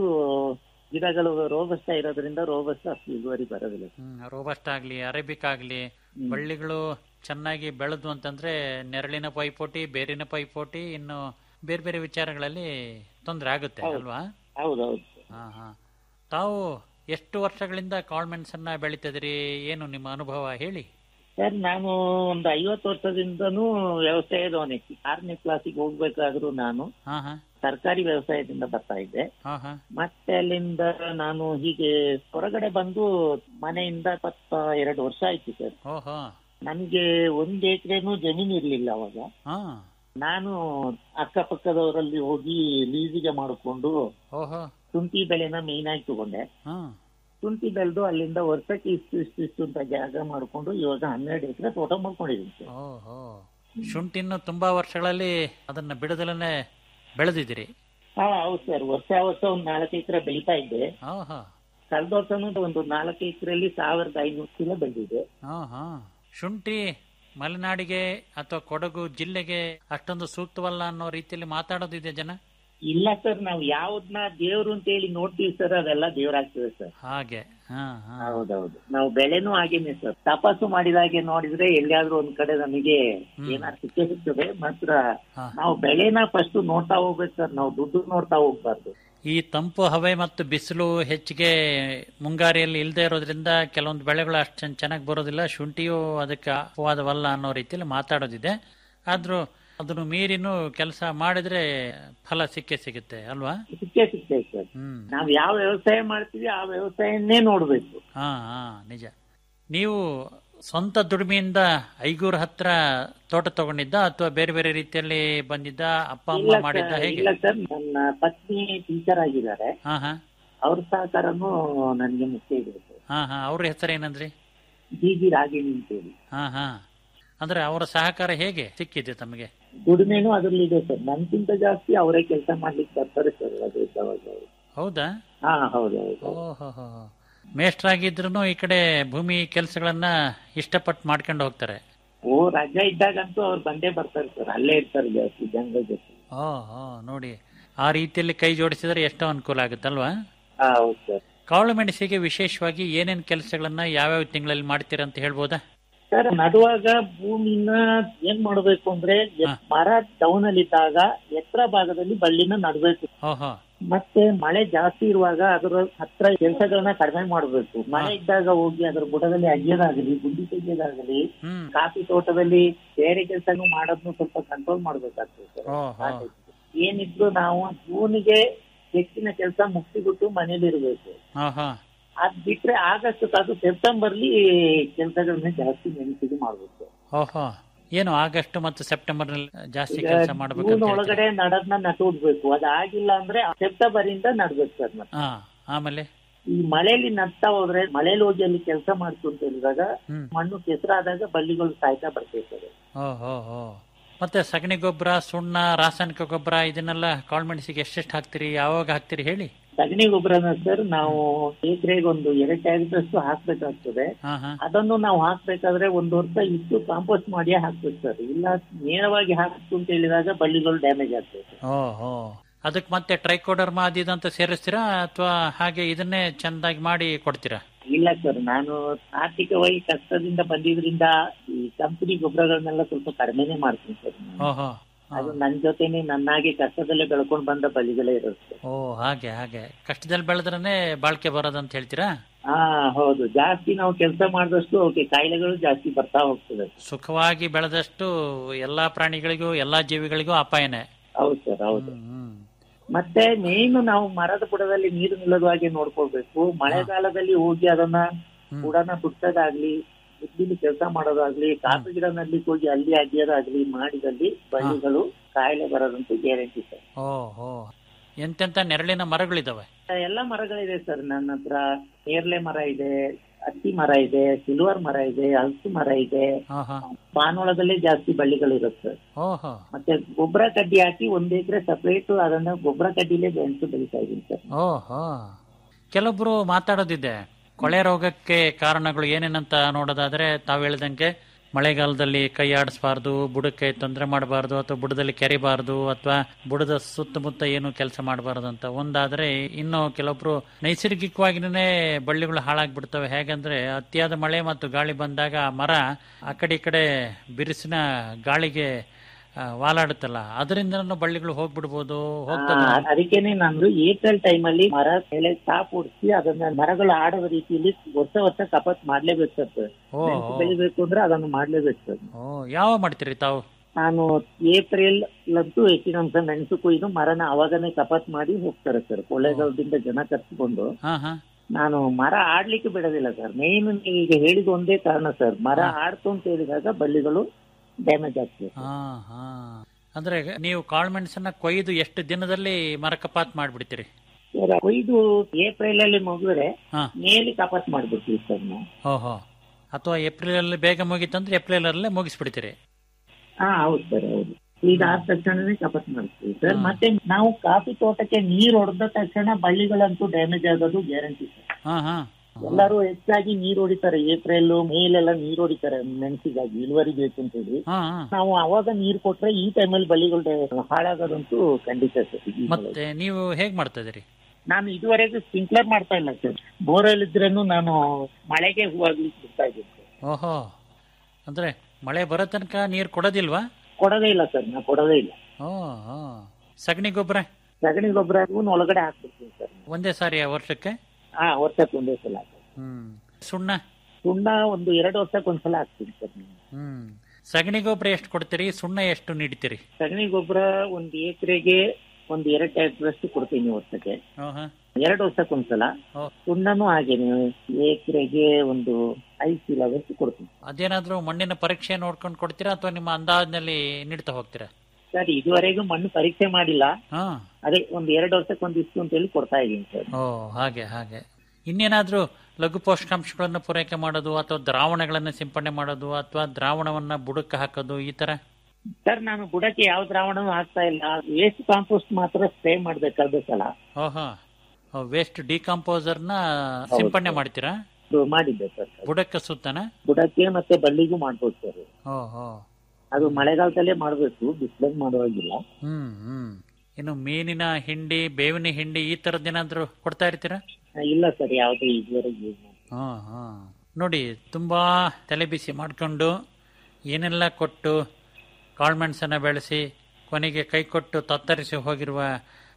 ಗಿಡಗಳು ರೋಬಸ್ಟ ಇರೋದ್ರಿಂದ ರೋಬಸ್ಟ ಅಷ್ಟು ಇಳುವರಿ ಬರೋದಿಲ್ಲ ಹ್ಮ್ ರೋಬಸ್ಟ್ ಆಗ್ಲಿ ಅರೇಬಿಕ್ ಆಗ್ಲಿ ಬಳ್ಳಿಗಳು ಚೆನ್ನಾಗಿ ಬೆಳೆದು ಅಂತಂದ್ರೆ ನೆರಳಿನ ಪೈಪೋಟಿ ಬೇರಿನ ಪೈಪೋಟಿ ಇನ್ನು ಬೇರೆ ಬೇರೆ ವಿಚಾರಗಳಲ್ಲಿ ತೊಂದರೆ ಆಗುತ್ತೆ ಅಲ್ವಾ ಹೌದೌದು ಹಾ ಹಾ ತಾವು ಎಷ್ಟು ವರ್ಷಗಳಿಂದ ಕಾಳ್ಮೆಣಸನ್ನ ಬೆಳಿತಿದ್ರಿ ಏನು ನಿಮ್ಮ ಅನುಭವ ಹೇಳಿ ಸರ್ ನಾನು ಒಂದು ಐವತ್ತು ವರ್ಷದಿಂದನೂ ವ್ಯವಸಾಯದವನೇ ಆರನೇ ಕ್ಲಾಸಿಗೆ ಹೋಗ್ಬೇಕಾದ್ರೂ ನಾನು ಹಾ ಹಾ ಸರ್ಕಾರಿ ವ್ಯವಸಾಯದಿಂದ ಬರ್ತಾ ಇದ್ದೆ ಹಾ ಹಾ ಮತ್ತೆ ಅಲ್ಲಿಂದ ನಾನು ಹೀಗೆ ಹೊರಗಡೆ ಬಂದು ಮನೆಯಿಂದ ಇಪ್ಪತ್ತ ಎರಡು ವರ್ಷ ಆಯ್ತು ಸರ್ ಓಹೋ ನನ್ಗೆ ಒಂದ್ ಎಕರೆನೂ ಜಮೀನ್ ಇರ್ಲಿಲ್ಲ ಅವಾಗ ಹಾ ನಾನು ಅಕ್ಕಪಕ್ಕದವರಲ್ಲಿ ಹೋಗಿ ಲೀಸಿಗೆ ಮಾಡಿಕೊಂಡು ಓಹೋ ಶುಂಠಿ ಬೆಳೆನ ಮೇಯ್ನ್ ಆಗಿ ತಗೊಂಡೆ ಹಾ ಶುಂಠಿ ಬೆಳೆದು ಅಲ್ಲಿಂದ ವರ್ಷಕ್ಕೆ ಇಷ್ಟು ಇಷ್ಟು ಇಷ್ಟು ಅಂತ ಜಾಗ ಮಾಡ್ಕೊಂಡು ಇವಾಗ ಹನ್ನೆರಡು ಎಕರೆ ತೋಟ ಮಾಡ್ಕೊಂಡಿದ್ದೀನಿ ಸರ್ ಓಹೋ ಶುಂಠಿನ್ನು ತುಂಬಾ ವರ್ಷಗಳಲ್ಲಿ ಅದನ್ನ ಬಿಡದಲನೆ ಬೆಳೆದಿದ್ದೀರಿ ಹಾ ಹೌದು ಸರ್ ವರ್ಷ ವರ್ಷ ಒಂದ್ ನಾಲ್ಕು ಎಕರೆ ಬೆಳಿತಾ ಇದ್ದೆ ಓಹೋ ಕಳೆದ ವರ್ಷನೂ ಒಂದು ನಾಲ್ಕು ಎಕರೆಯಲ್ಲಿ ಸಾವಿರದ ಐನೂರು ಕಿಲೋ ಬೆಳೆದಿದೆ ಹಾ ಹಾ ಶುಂಠಿ ಮಲೆನಾಡಿಗೆ ಅಥವಾ ಕೊಡಗು ಜಿಲ್ಲೆಗೆ ಅಷ್ಟೊಂದು ಸೂಕ್ತವಲ್ಲ ಅನ್ನೋ ರೀತಿಯಲ್ಲಿ ಮಾತಾಡೋದಿದೆ ಜನ ಇಲ್ಲ ಸರ್ ನಾವು ಯಾವ್ದನ್ನ ದೇವ್ರು ಅಂತ ಹೇಳಿ ನೋಡ್ತೀವಿ ಸರ್ ಅದೆಲ್ಲ ದೇವ್ರಾಗ್ತದೆ ಸರ್ ಹಾಗೆ ಹಾ ಹಾ ಹೌದೌದು ನಾವು ಬೆಳೆನೂ ಹಾಗೇನೆ ಸರ್ ತಪಸ್ಸು ಮಾಡಿದಾಗೆ ನೋಡಿದ್ರೆ ಎಲ್ಲಿಯಾದ್ರೂ ಒಂದ್ ಕಡೆ ನಮಗೆ ಏನಾದ್ರು ಸಿಕ್ಕೇ ಸಿಗ್ತದೆ ಮಾತ್ರ ಹಾ. ನಾವು ಬೆಳೆನ ಫಸ್ಟ್ ನೋಡ್ತಾ ಹೋಗ್ಬೇಕು ಸರ್ ನಾವು ದುಡ್ಡು ನೋಡ್ತಾ ಹೋಗ್ಬಾರ್ದು ಈ ತಂಪು ಹವೆ ಮತ್ತು ಬಿಸಿಲು ಹೆಚ್ಚಿಗೆ ಮುಂಗಾರಿಯಲ್ಲಿ ಇಲ್ಲದೆ ಇರೋದ್ರಿಂದ ಕೆಲವೊಂದು ಬೆಳೆಗಳು ಅಷ್ಟು ಚೆನ್ನಾಗಿ ಬರೋದಿಲ್ಲ ಶುಂಠಿಯು ಅದಕ್ಕೆ ಅಪವಾದವಲ್ಲ ಅನ್ನೋ ರೀತಿಯಲ್ಲಿ ಮಾತಾಡೋದಿದೆ ಆದ್ರೂ ಅದನ್ನು ಮೀರಿನೂ ಕೆಲಸ ಮಾಡಿದ್ರೆ ಫಲ ಸಿಕ್ಕೇ ಸಿಗುತ್ತೆ ಅಲ್ವಾ ಸಿಕ್ಕೇ ಸಿಗ್ತದೆ ಸರ್ ಹ್ಮ್ ನಾವ್ ಯಾವ ವ್ಯವಸಾಯ ಮಾಡ್ತೀವಿ ಆ ವ್ಯವಸಾಯನ್ನೇ ನೋಡ್ಬೇಕು ಹಾ ಹಾ ನಿಜ ನೀವು ಸ್ವಂತ ದುಡಿಮೆಯಿಂದ ಐಗೂರು ಹತ್ರ ತೋಟ ತಗೊಂಡಿದ್ದ ಅಥವಾ ಬೇರೆ ಬೇರೆ ರೀತಿಯಲ್ಲಿ ಬಂದಿದ್ದ ಅಪ್ಪ ಅಮ್ಮ ಇಲ್ಲ ಮಾಡಿದ್ದ ಸರ್ ಹೇಗೆ ಇಲ್ಲ ಸರ್ ನನ್ನ ಪತ್ನಿ ಟೀಚರ್ ಆಗಿದ್ದಾರೆ ಹಾ ಹಾ ಅವ್ರ ಸಹಕಾರನು ನನ್ಗೆ ಮುಖ್ಯ ಇದೆ ಸರ್ ಹಾ ಹಾ ಅವ್ರ ಹೆಸರೇನಂದ್ರಿ ಜಿ ಜಿ ರಾಗಿಣಿ ಅಂತೇಳಿ ಹಾ ಹಾ ಅಂದ್ರೆ ಅವರ ಸಹಕಾರ ಹೇಗೆ ಸಿಕ್ಕಿದೆ ತಮಗೆ ದುಡಿಮೆನೂ ಅದ್ರಲ್ಲಿ ಇದೆ ಸರ್ ನನ್ಗಿಂತ ಜಾಸ್ತಿ ಅವರೇ ಕೆಲಸ ಮಾಡ್ಲಿಕ್ಕೆ ಬರ್ತಾರೆ ಸರ್ ಅದು ಇದ್ದವಾಗ ಅವ್ರು. ಹೌದಾ ಹಾ ಹೌದು ಹೌದು ಓಹೋ ಮೇಷ್ಟ್ರಾಗಿದ್ರು ಈ ಕಡೆ ಭೂಮಿ ಕೆಲಸಗಳನ್ನ ಇಷ್ಟಪಟ್ಟು ಮಾಡ್ಕೊಂಡು ಹೋಗ್ತಾರೆ ಓ ರಜಾ ಇದ್ದಾಗಂತೂ ಅವ್ರು ಬಂದೇ ಬರ್ತಾರೆ ಸರ್ ಅಲ್ಲೇ ಇರ್ತಾರೆ ಜಾಸ್ತಿ ಜನಗಳ ಜೊತೆ ಓ ಹೋ ನೋಡಿ ಆ ರೀತಿಯಲ್ಲಿ ಕೈ ಜೋಡಿಸಿದ್ರೆ ಎಷ್ಟೋ ಅನುಕೂಲ ಆಗುತ್ತಲ್ವಾ ಹಾ ಹೌದು ಸರ್ ಕಾಳು ಮೆಣಸಿಗೆ ವಿಶೇಷವಾಗಿ ಏನೇನ್ ಕೆಲಸಗಳನ್ನ ಯಾವ್ಯಾವ ತಿಂಗಳಲ್ಲಿ ಮಾಡ್ತೀರಾ ಅಂತ ಹೇಳ್ಬೋದಾ ಸರ್ ನಡುವಾಗ ಭೂಮಿನ ಏನ್ ಮಾಡ್ಬೇಕು ಅಂದ್ರೆ ಎ- ಹಾ. ಮರ ಡೌನ್ ಅಲ್ಲಿ ಇದ್ದಾಗ ಎತ್ತರ ಭಾಗದಲ್ಲಿ ಬಳ್ಳಿನ ನಡ್ಬೇಕು ಓಹೋ ಮತ್ತೆ ಮಳೆ ಜಾಸ್ತಿ ಇರುವಾಗ ಅದರ ಹತ್ರ ಕೆಲಸಗಳನ್ನ ಕಡಿಮೆ ಮಾಡಬೇಕು ಮಳೆ ಇದ್ದಾಗ ಹೋಗಿ ಅದರ ಬುಡದಲ್ಲಿ ಅಗಿಯೋದಾಗಲಿ ಗುಂಡಿ ತೆಗೆಯೋದಾಗಲಿ ಹ್ಮ್ ಕಾಫಿ ತೋಟದಲ್ಲಿ ಬೇರೆ ಕೆಲಸನೂ ಮಾಡೋದನ್ನು ಸ್ವಲ್ಪ ಕಂಟ್ರೋಲ್ ಮಾಡ್ಬೇಕಾಗ್ತದೆ ಸರ್ ಓ ಹೋ ಏನಿದ್ರು ನಾವು ಜೂನಿಗೆ ಹೆಚ್ಚಿನ ಕೆಲಸ ಮುಗಿಸಿಬಿಟ್ಟು ಮನೇಲಿ ಇರಬೇಕು ಹಾ ಹಾ ಅದ್ ಬಿಟ್ರೆ ಆಗಸ್ಟ್ ಅದು ಸೆಪ್ಟೆಂಬರ್ಲಿ ಕೆಲಸಗಳನ್ನ ಜಾಸ್ತಿ ನೆನಪಿಗೆ ಮಾಡ್ಬೇಕು ಓಹೋ ಏನು ಆಗಸ್ಟ್ ಮತ್ತು ಸೆಪ್ಟೆಂಬರ್ ಜಾಸ್ತಿ ಈಗ ಕೆಲಸ ಜೂನ್ ಮಾಡ್ಬೇಕಂತ ಒಳಗಡೆ ನಡದ್ನ ನಟುಡ್ಬೇಕು ಅದಾಗಿಲ್ಲ ಅಂದ್ರೆ ಸೆಪ್ಟೆಂಬರ್ ಇಂದ ನಡ್ಬೇಕು ಸರ್ ಮತ್ತೆ ಹಾ ಆಮೇಲೆ ಈ ಮಳೆಯಲ್ಲಿ ನಡ್ತಾ ಹೋದ್ರೆ ಮಳೆಯಲ್ಲಿ ಹೋಗಿ ಅಲ್ಲಿ ಕೆಲಸ ಮಾಡ್ತು ಅಂತ ಹೇಳಿದಾಗ ಹ್ಮ್ ಮಣ್ಣು ಕೆಸರಾದಾಗ ಬಳ್ಳಿಗಳು ಸಾಯ್ತಾ ಬರ್ತೈತೆ ಸರ್ ಓ ಹೋ ಹೋ ಮತ್ತೆ ಸಗಣಿ ಗೊಬ್ಬರ ಸುಣ್ಣ ರಾಸಾಯನಿಕ ಗೊಬ್ಬರ ಇದನ್ನೆಲ್ಲ ಕಾಳ್ಮೆಣಸಿಗೆ ಎಷ್ಟೆಷ್ಟು ಹಾಕ್ತಿರಿ ಯಾವಾಗ ಹಾಕ್ತಿರಿ ಹೇಳಿ ಸಗಣಿ ಗೊಬ್ಬರನ ಸರ್ ನಾವು ಎಕರೆಗೆ ಒಂದು ಎರಡು ಟ್ಯಾಕ್ಟರ್ಸ್ ಹಾಕ್ಬೇಕಾಗ್ತದೆ ಹಾ ಹಾ ಅದನ್ನು ನಾವು ಹಾಕ್ಬೇಕಾದ್ರೆ ಒಂದು ವರ್ಷ ಇಟ್ಟು ಕಾಂಪೋಸ್ಟ್ ಮಾಡಿಯೇ ಹಾಕ್ಬೇಕು ಸರ್ ಇಲ್ಲ ನೇರವಾಗಿ ಹಾಕ್ತು ಅಂತ ಹೇಳಿದಾಗ ಬಳ್ಳಿಗಳು ಡ್ಯಾಮೇಜ್ ಆಗ್ತದೆ ಓ ಹೋ ಅದಕ್ಕೆ ಮತ್ತೆ ಟ್ರೈಕೋಡರ್ಮಾ ಅದಿದಂತ ಸೇರಿಸ್ತೀರಾ ಅಥವಾ ಹಾಗೆ ಇದನ್ನೇ ಚೆಂದಾಗಿ ಮಾಡಿ ಕೊಡ್ತೀರಾ ಇಲ್ಲ ಸರ್ ನಾನು ಆರ್ಥಿಕವಾಗಿ ಕಷ್ಟದಿಂದ ಬಂದಿದ್ರಿಂದ ಈ ಕಂಪನಿ ಗೊಬ್ಬರಗಳನ್ನೆಲ್ಲ ಸ್ವಲ್ಪ ಕಡಿಮೆನೆ ಮಾಡ್ತೀನಿ ಸರ್ ನಾನು. ಓಹೋ ಅದು ನನ್ ಜೊತೆನೆ ನನ್ನಾಗೆ ಕಷ್ಟದಲ್ಲೇ ಬೆಳ್ಕೊಂಡ್ ಬಂದ ಬಳ್ಳಿಗಳೇ ಇರುತ್ತೆ ಓ ಹಾಗೆ ಹಾಗೆ ಕಷ್ಟದಲ್ಲಿ ಬೆಳೆದ್ರೇ ಬಾಳ್ಕೆ ಬರೋದಂತ ಹೇಳ್ತೀರಾ ಹಾ ಹೌದು ಜಾಸ್ತಿ ನಾವು ಕೆಲಸ ಮಾಡಿದಷ್ಟು ಓಕೆ ಕಾಯಿಲೆಗಳು ಜಾಸ್ತಿ ಬರ್ತಾ ಹೋಗ್ತದೆ ಸುಖವಾಗಿ ಬೆಳೆದಷ್ಟು ಎಲ್ಲಾ ಪ್ರಾಣಿಗಳಿಗೂ ಎಲ್ಲಾ ಜೀವಿಗಳಿಗೂ ಅಪಾಯನೇ ಹೌದು ಸರ್ ಹೌದು ಹ್ಮ್, ಹ್ಮ್. ಮತ್ತೆ ಮೇನ್ ನಾವು ಮರದ ಬುಡದಲ್ಲಿ ನೀರು ನಿಲ್ಲದ ಹಾಗೆ ನೋಡ್ಕೊಳ್ಬೇಕು ಮಳೆಗಾಲದಲ್ಲಿ ಹೋಗಿ ಅದನ್ನ ಹ್ಮ್. ಬುಡನ ಸುಟ್ಟೋದಾಗ್ಲಿ ಬುದ್ಧಿಲಿ ಕೆಲಸ ಮಾಡೋದಾಗ್ಲಿ ಕಾಫಿ ಗಿಡ ನಡ್ಲಿಕ್ಕೆ ಹೋಗಿ ಅಲ್ಲಿ ಅಗಿಯೋದಾಗ್ಲಿ ಮಾಡಿದಲ್ಲಿ ಬಳ್ಳಿಗಳು ಕಾಯಿಲೆ ಬರೋದಂತೂ ಗ್ಯಾರಂಟಿ ಸರ್ ಓ ಹೋ ಎಂತೆಂತ ನೆರಳಿನ ಮರಗಳಿದಾವೆ ಎಲ್ಲ ಮರಗಳಿದೆ ಸರ್ ನನ್ನ ಹತ್ರ ನೇರ್ಲೆ ಮರ ಇದೆ ಹತ್ತಿ ಮರ ಇದೆ ಸಿಲ್ವರ್ ಮರ ಇದೆ ಹಲಸು ಮರ ಇದೆ ಹಾ ಹಾ ಪಾನೋಳದಲ್ಲೇ ಜಾಸ್ತಿ ಬಳ್ಳಿಗಳಿರುತ್ತೆ ಓಹೋ ಮತ್ತೆ ಗೊಬ್ಬರ ಕಡ್ಡಿ ಹಾಕಿ ಒಂದ್ ಎಕರೆ ಸಪರೇಟ್ ಅದನ್ನ ಗೊಬ್ಬರ ಕಡ್ಡಿಲೇ ಬೆಳೆಸು ಬೆಳಿತಾ ಇದೀನಿ ಸರ್ ಓಹೋ ಕೆಲವೊಬ್ರು ಮಾತಾಡೋದಿದೆ ಕೊಳೆ ರೋಗಕ್ಕೆ ಕಾರಣಗಳು ಏನೇನಂತ ನೋಡೋದಾದ್ರೆ ತಾವು ಹೇಳ್ದಂಗೆ ಮಳೆಗಾಲದಲ್ಲಿ ಕೈ ಆಡಿಸ್ಬಾರ್ದು ಬುಡಕ್ಕೆ ತೊಂದರೆ ಮಾಡಬಾರ್ದು ಅಥವಾ ಬುಡದಲ್ಲಿ ಕೆರಿಬಾರ್ದು ಅಥವಾ ಬುಡದ ಸುತ್ತಮುತ್ತ ಏನು ಕೆಲಸ ಮಾಡಬಾರ್ದು ಅಂತ ಒಂದಾದ್ರೆ ಇನ್ನು ಕೆಲವೊಬ್ರು ನೈಸರ್ಗಿಕವಾಗಿನೇ ಬಳ್ಳಿಗಳು ಹಾಳಾಗ್ಬಿಡ್ತವೆ ಹೇಗಂದ್ರೆ ಅತಿಯಾದ ಮಳೆ ಮತ್ತು ಗಾಳಿ ಬಂದಾಗ ಆ ಮರ ಆ ಕಡೆ ಈ ಕಡೆ ಬಿರುಸಿನ ಗಾಳಿಗೆ ಆ, ವಾಲಾಡುತ್ತಲ್ಲ ಅದರಿಂದ ಬಳ್ಳಿಗಳು ಹೋಗ್ಬಿಡ್ಬೋದು ಹೋಗ್ತದೆ ಆ, ಅದಕ್ಕೇನೆ ನಾನು ಏಪ್ರಿಲ್ ಟೈಮ್ ಅಲ್ಲಿ ಮರ ಮೇಲೆ ಟಾಪ್ ಹೊಡಿಸಿ ಅದನ್ನ ಮರಗಳು ಆಡೋ ರೀತಿಯಲ್ಲಿ ವರ್ಷ ವರ್ಷ ಕಪಾತ್ ಮಾಡ್ಲೇಬೇಕು ಸರ್ ಓ ಮೆಣಸು ಬೆಳಿಬೇಕು ಅಂದ್ರೆ ಅದನ್ನು ಮಾಡ್ಲೇಬೇಕು ಸರ್ ಓ ಯಾವ ಮಾಡ್ತೀರಿ ತಾವು ನಾನು ಏಪ್ರಿಲ್ ಅಂತೂ ಹೆಚ್ಚಿನ ಅಂಶ ಮೆಣಸು ಕೊಯ್ದು ಮರನ ಅವಾಗನೇ ಕಪಾತ್ ಮಾಡಿ ಹೋಗ್ತಾರೆ ಸರ್ ಕೊಳ್ಳೇಗಾಲದಿಂದ ಜನ ಕರ್ಸ್ಕೊಂಡು ಹಾ ಹಾ ನಾನು ಮರ ಆಡ್ಲಿಕ್ಕೆ ಬಿಡೋದಿಲ್ಲ ಸರ್ ಮೇನ್ ಈಗ ಹೇಳಿದ ಒಂದೇ ಕಾರಣ ಸರ್ ಮರ ಆಡ್ತು ಅಂತ ಹೇಳಿದಾಗ ಬಳ್ಳಿಗಳು ಡ್ಯಾಮೇಜ್ ಆಗ್ತದೆ ಹಾ ಹಾ ಅಂದ್ರೆ ನೀವು ಕಾಳುಮೆಣಸನ್ನ ಕೊಯ್ದು ಎಷ್ಟು ದಿನದಲ್ಲಿ ಮರ ಕಪಾತ್ ಮಾಡ್ಬಿಡ್ತೀರಿ ಸರ್ ಕೊಯ್ದು ಏಪ್ರಿಲ್ ಅಲ್ಲಿ ಮುಗಿದ್ರೆ ಹಾ ಮೇಲಿ ಕಪಾತ್ ಮಾಡ್ಬಿಡ್ತೀವಿ ಸರ್ ನಾವು ಓಹೋ ಅಥವಾ ಏಪ್ರಿಲ್ ಅಲ್ಲಿ ಬೇಗ ಮುಗೀತಂದ್ರೆ ಏಪ್ರಿಲ್ ಅಲ್ಲೇ ಮುಗಿಸ್ಬಿಡ್ತೀರಿ ಹಾ ಹೌದು ಸರ್ ಹೌದು ಇದಾದ ತಕ್ಷಣನೇ ಕಪಾತ್ ಮಾಡ್ತೀವಿ ಸರ್ ಹಾ. ಮತ್ತೆ ನಾವು ಕಾಫಿ ತೋಟಕ್ಕೆ ನೀರ್ ಹೊಡೆದ ತಕ್ಷಣ ಬಳ್ಳಿಗಳಂತೂ ಡ್ಯಾಮೇಜ್ ಆಗೋದು ಗ್ಯಾರಂಟಿ ಸರ್ ಹಾ ಹಾ ಎಲ್ಲರೂ ಹೆಚ್ಚಾಗಿ ನೀರ್ ಹೊಡಿತಾರೆ ಏಪ್ರಿಲ್ ಮೇಲೆಲ್ಲ ನೀರ್ ಹೊಡಿತಾರೆ ಮೆಣಸಿಗಾಗಿ ಇಳುವರಿ ಬೇಕು ಅಂತ ಹೇಳಿ ಹಾ ಹಾ ನಾವು ಅವಾಗ ನೀರ್ ಕೊಟ್ರೆ ಈ ಟೈಮಲ್ಲಿ ಬಳ್ಳಿಗಳು ಡ- ಹಾಳಾಗೋದಂತೂ ಖಂಡಿತ ಸರ್ ಈ ಮಳೆ. ಮತ್ತೆ ನೀವು ಹೇಗ್ ಮಾಡ್ತಾ ಇದೀರಿ ನಾನು ಇದುವರೆಗೂ ಸ್ಪ್ರಿಂಕ್ಲರ್ ಮಾಡ್ತಾ ಇಲ್ಲ ಸರ್ ಬೋರ್ವೆಲ್ ಇದ್ರೇನು ನಾನು ಮಳೆಗೆ ಹೂವಾಗ್ಲಿಕ್ಕೆ ಬಿಡ್ತಾ ಇದ್ದೀನಿ ಸರ್ ಓಹೋ ಅಂದ್ರೆ ಮಳೆ ಬರೋ ತನಕ ನೀರು ಕೊಡೋದಿಲ್ವಾ ಕೊಡೋದೇ ಇಲ್ಲ ಸರ್ ನಾ ಕೊಡೋದೇ ಇಲ್ಲ ಓ ಹೋ ಸಗಣಿ ಗೊಬ್ಬರ ಸಗಣಿ ಗೊಬ್ಬರ ಒಳಗಡೆ ಹಾಕ್ಬಿಡ್ತೀನಿ ಸರ್ ಒಂದೇ ಸಾರಿ ವರ್ಷಕ್ಕೆ ಹಾ ವರ್ಷಕ್ಕೆ ಒಂದೇ ಸಲ ಹಾಕ್ತೀನಿ. ಹ್ಮ್ ಸುಣ್ಣ ಸುಣ್ಣ ಒಂದು ಎರಡು ವರ್ಷಕ್ಕೆ ಒಂದ್ಸಲ ಹಾಕ್ತೀನಿ ಸರ್ ನಾನು. ಹ್ಮ್ ಸಗಣಿ ಗೊಬ್ಬರ ಎಷ್ಟು ಕೊಡ್ತೀರಿ ಸುಣ್ಣ ಎಷ್ಟು ನೀಡ್ತೀರಿ ಸಗಣಿ ಗೊಬ್ಬರ ಒಂದು ಎಕರೆಗೆ ಒಂದು ಎರಡು ಟ್ಯಾಕ್ಟ್ರಷ್ಟು ಕೊಡ್ತೀನಿ ವರ್ಷಕ್ಕೆ ಓಹೋ ಎರಡು ವರ್ಷಕ್ಕೆ ಒಂದ್ಸಲ ಓ. ಸುಣ್ಣನೂ ಹಾಗೇನೆ ಎಕರೆಗೆ ಒಂದು ಐದು ಚೀಲದಷ್ಟು ಕೊಡ್ತೀನಿ ಅದೇನಾದ್ರೂ ಮಣ್ಣಿನ ಪರೀಕ್ಷೆ ನೋಡ್ಕೊಂಡು ಕೊಡ್ತೀರಾ ಅಥವಾ ನಿಮ್ಮ ಅಂದಾಜಿನಲ್ಲಿ ನೀಡ್ತಾ ಹೋಗ್ತೀರಾ ಸರ್ ಇದುವರೆಗೂ ಮಣ್ಣು ಪರೀಕ್ಷೆ ಮಾಡಿಲ್ಲ ಹಾ ಅದೇ ಒಂದು ಎರಡು ವರ್ಷಕ್ಕೆ ಒಂದಿಷ್ಟು ಅಂತ ಹೇಳಿ ಕೊಡ್ತಾ ಇದ್ದೀನಿ ಸರ್ ಓ ಹಾಗೆ ಹಾಗೆ ಇನ್ನೇನಾದ್ರೂ ಲಘು ಪೋಷಕಾಂಶಗಳನ್ನು ಪೂರೈಕೆ ಮಾಡೋದು ಅಥವಾ ದ್ರಾವಣಗಳನ್ನು ಸಿಂಪಡಣೆ ಮಾಡೋದು ಅಥವಾ ದ್ರಾವಣವನ್ನ ಬುಡಕ್ಕೆ ಹಾಕೋದು ಈ ತರ ಸರ್ ನಾನು ಬುಡಕ್ಕೆ ಯಾವ ದ್ರಾವಣನೂ ಹಾಕ್ತಾ ಇಲ್ಲ ವೇಸ್ಟ್ ಕಾಂಪೋಸ್ಟ್ ಮಾತ್ರ ಸ್ಪ್ರೇ ಮಾಡ್ಬೇಕಾಗಬೇಕಲ್ಲ ಓಹೋ ವೇಸ್ಟ್ ಡಿಕಾಂಪೋಸರ್ನ ಸಿಂಪಡಣೆ ಮಾಡ್ತೀರಾ ಅದು ಮಾಡಿದ್ದೆ ಸರ್ ಬುಡಕ್ಕೆ ಸುತ್ತನ ಬುಡಕ್ಕೆ ಮತ್ತೆ ಬಳ್ಳಿಗೂ ಮಾಡ್ಬೋದು ಸರ್ ಓಹೋ ಅದು ಮಳೆಗಾಲದಲ್ಲೇ ಮಾಡಬೇಕು ಬಿಸಿಲಾಗ ಮಾಡುವಾಗಿಲ್ಲ ಹ್ಮ್ ಹ್ಮ್ ಇನ್ನು ಮೀನಿನ ಹಿಂಡಿ ಬೇವಿನ ಹಿಂಡಿ ಈ ತರದ್ದೇನಾದ್ರೂ ಕೊಡ್ತಾ ಇರ್ತೀರಾ ಇಲ್ಲ ಸರ್ ಯಾವ್ದು ಇದುವರೆಗೆ ಯೂಸ್ ಮಾಡಿ ಹಾ ಹಾ ನೋಡಿ ತುಂಬಾ ತಲೆ ಬಿಸಿ ಮಾಡಿಕೊಂಡು ಏನೆಲ್ಲ ಕೊಟ್ಟು ಕಾಳುಮೆಣಸನ್ನ ಬೆಳೆಸಿ ಕೊನೆಗೆ ಕೈ ಕೊಟ್ಟು ತತ್ತರಿಸಿ ಹೋಗಿರುವ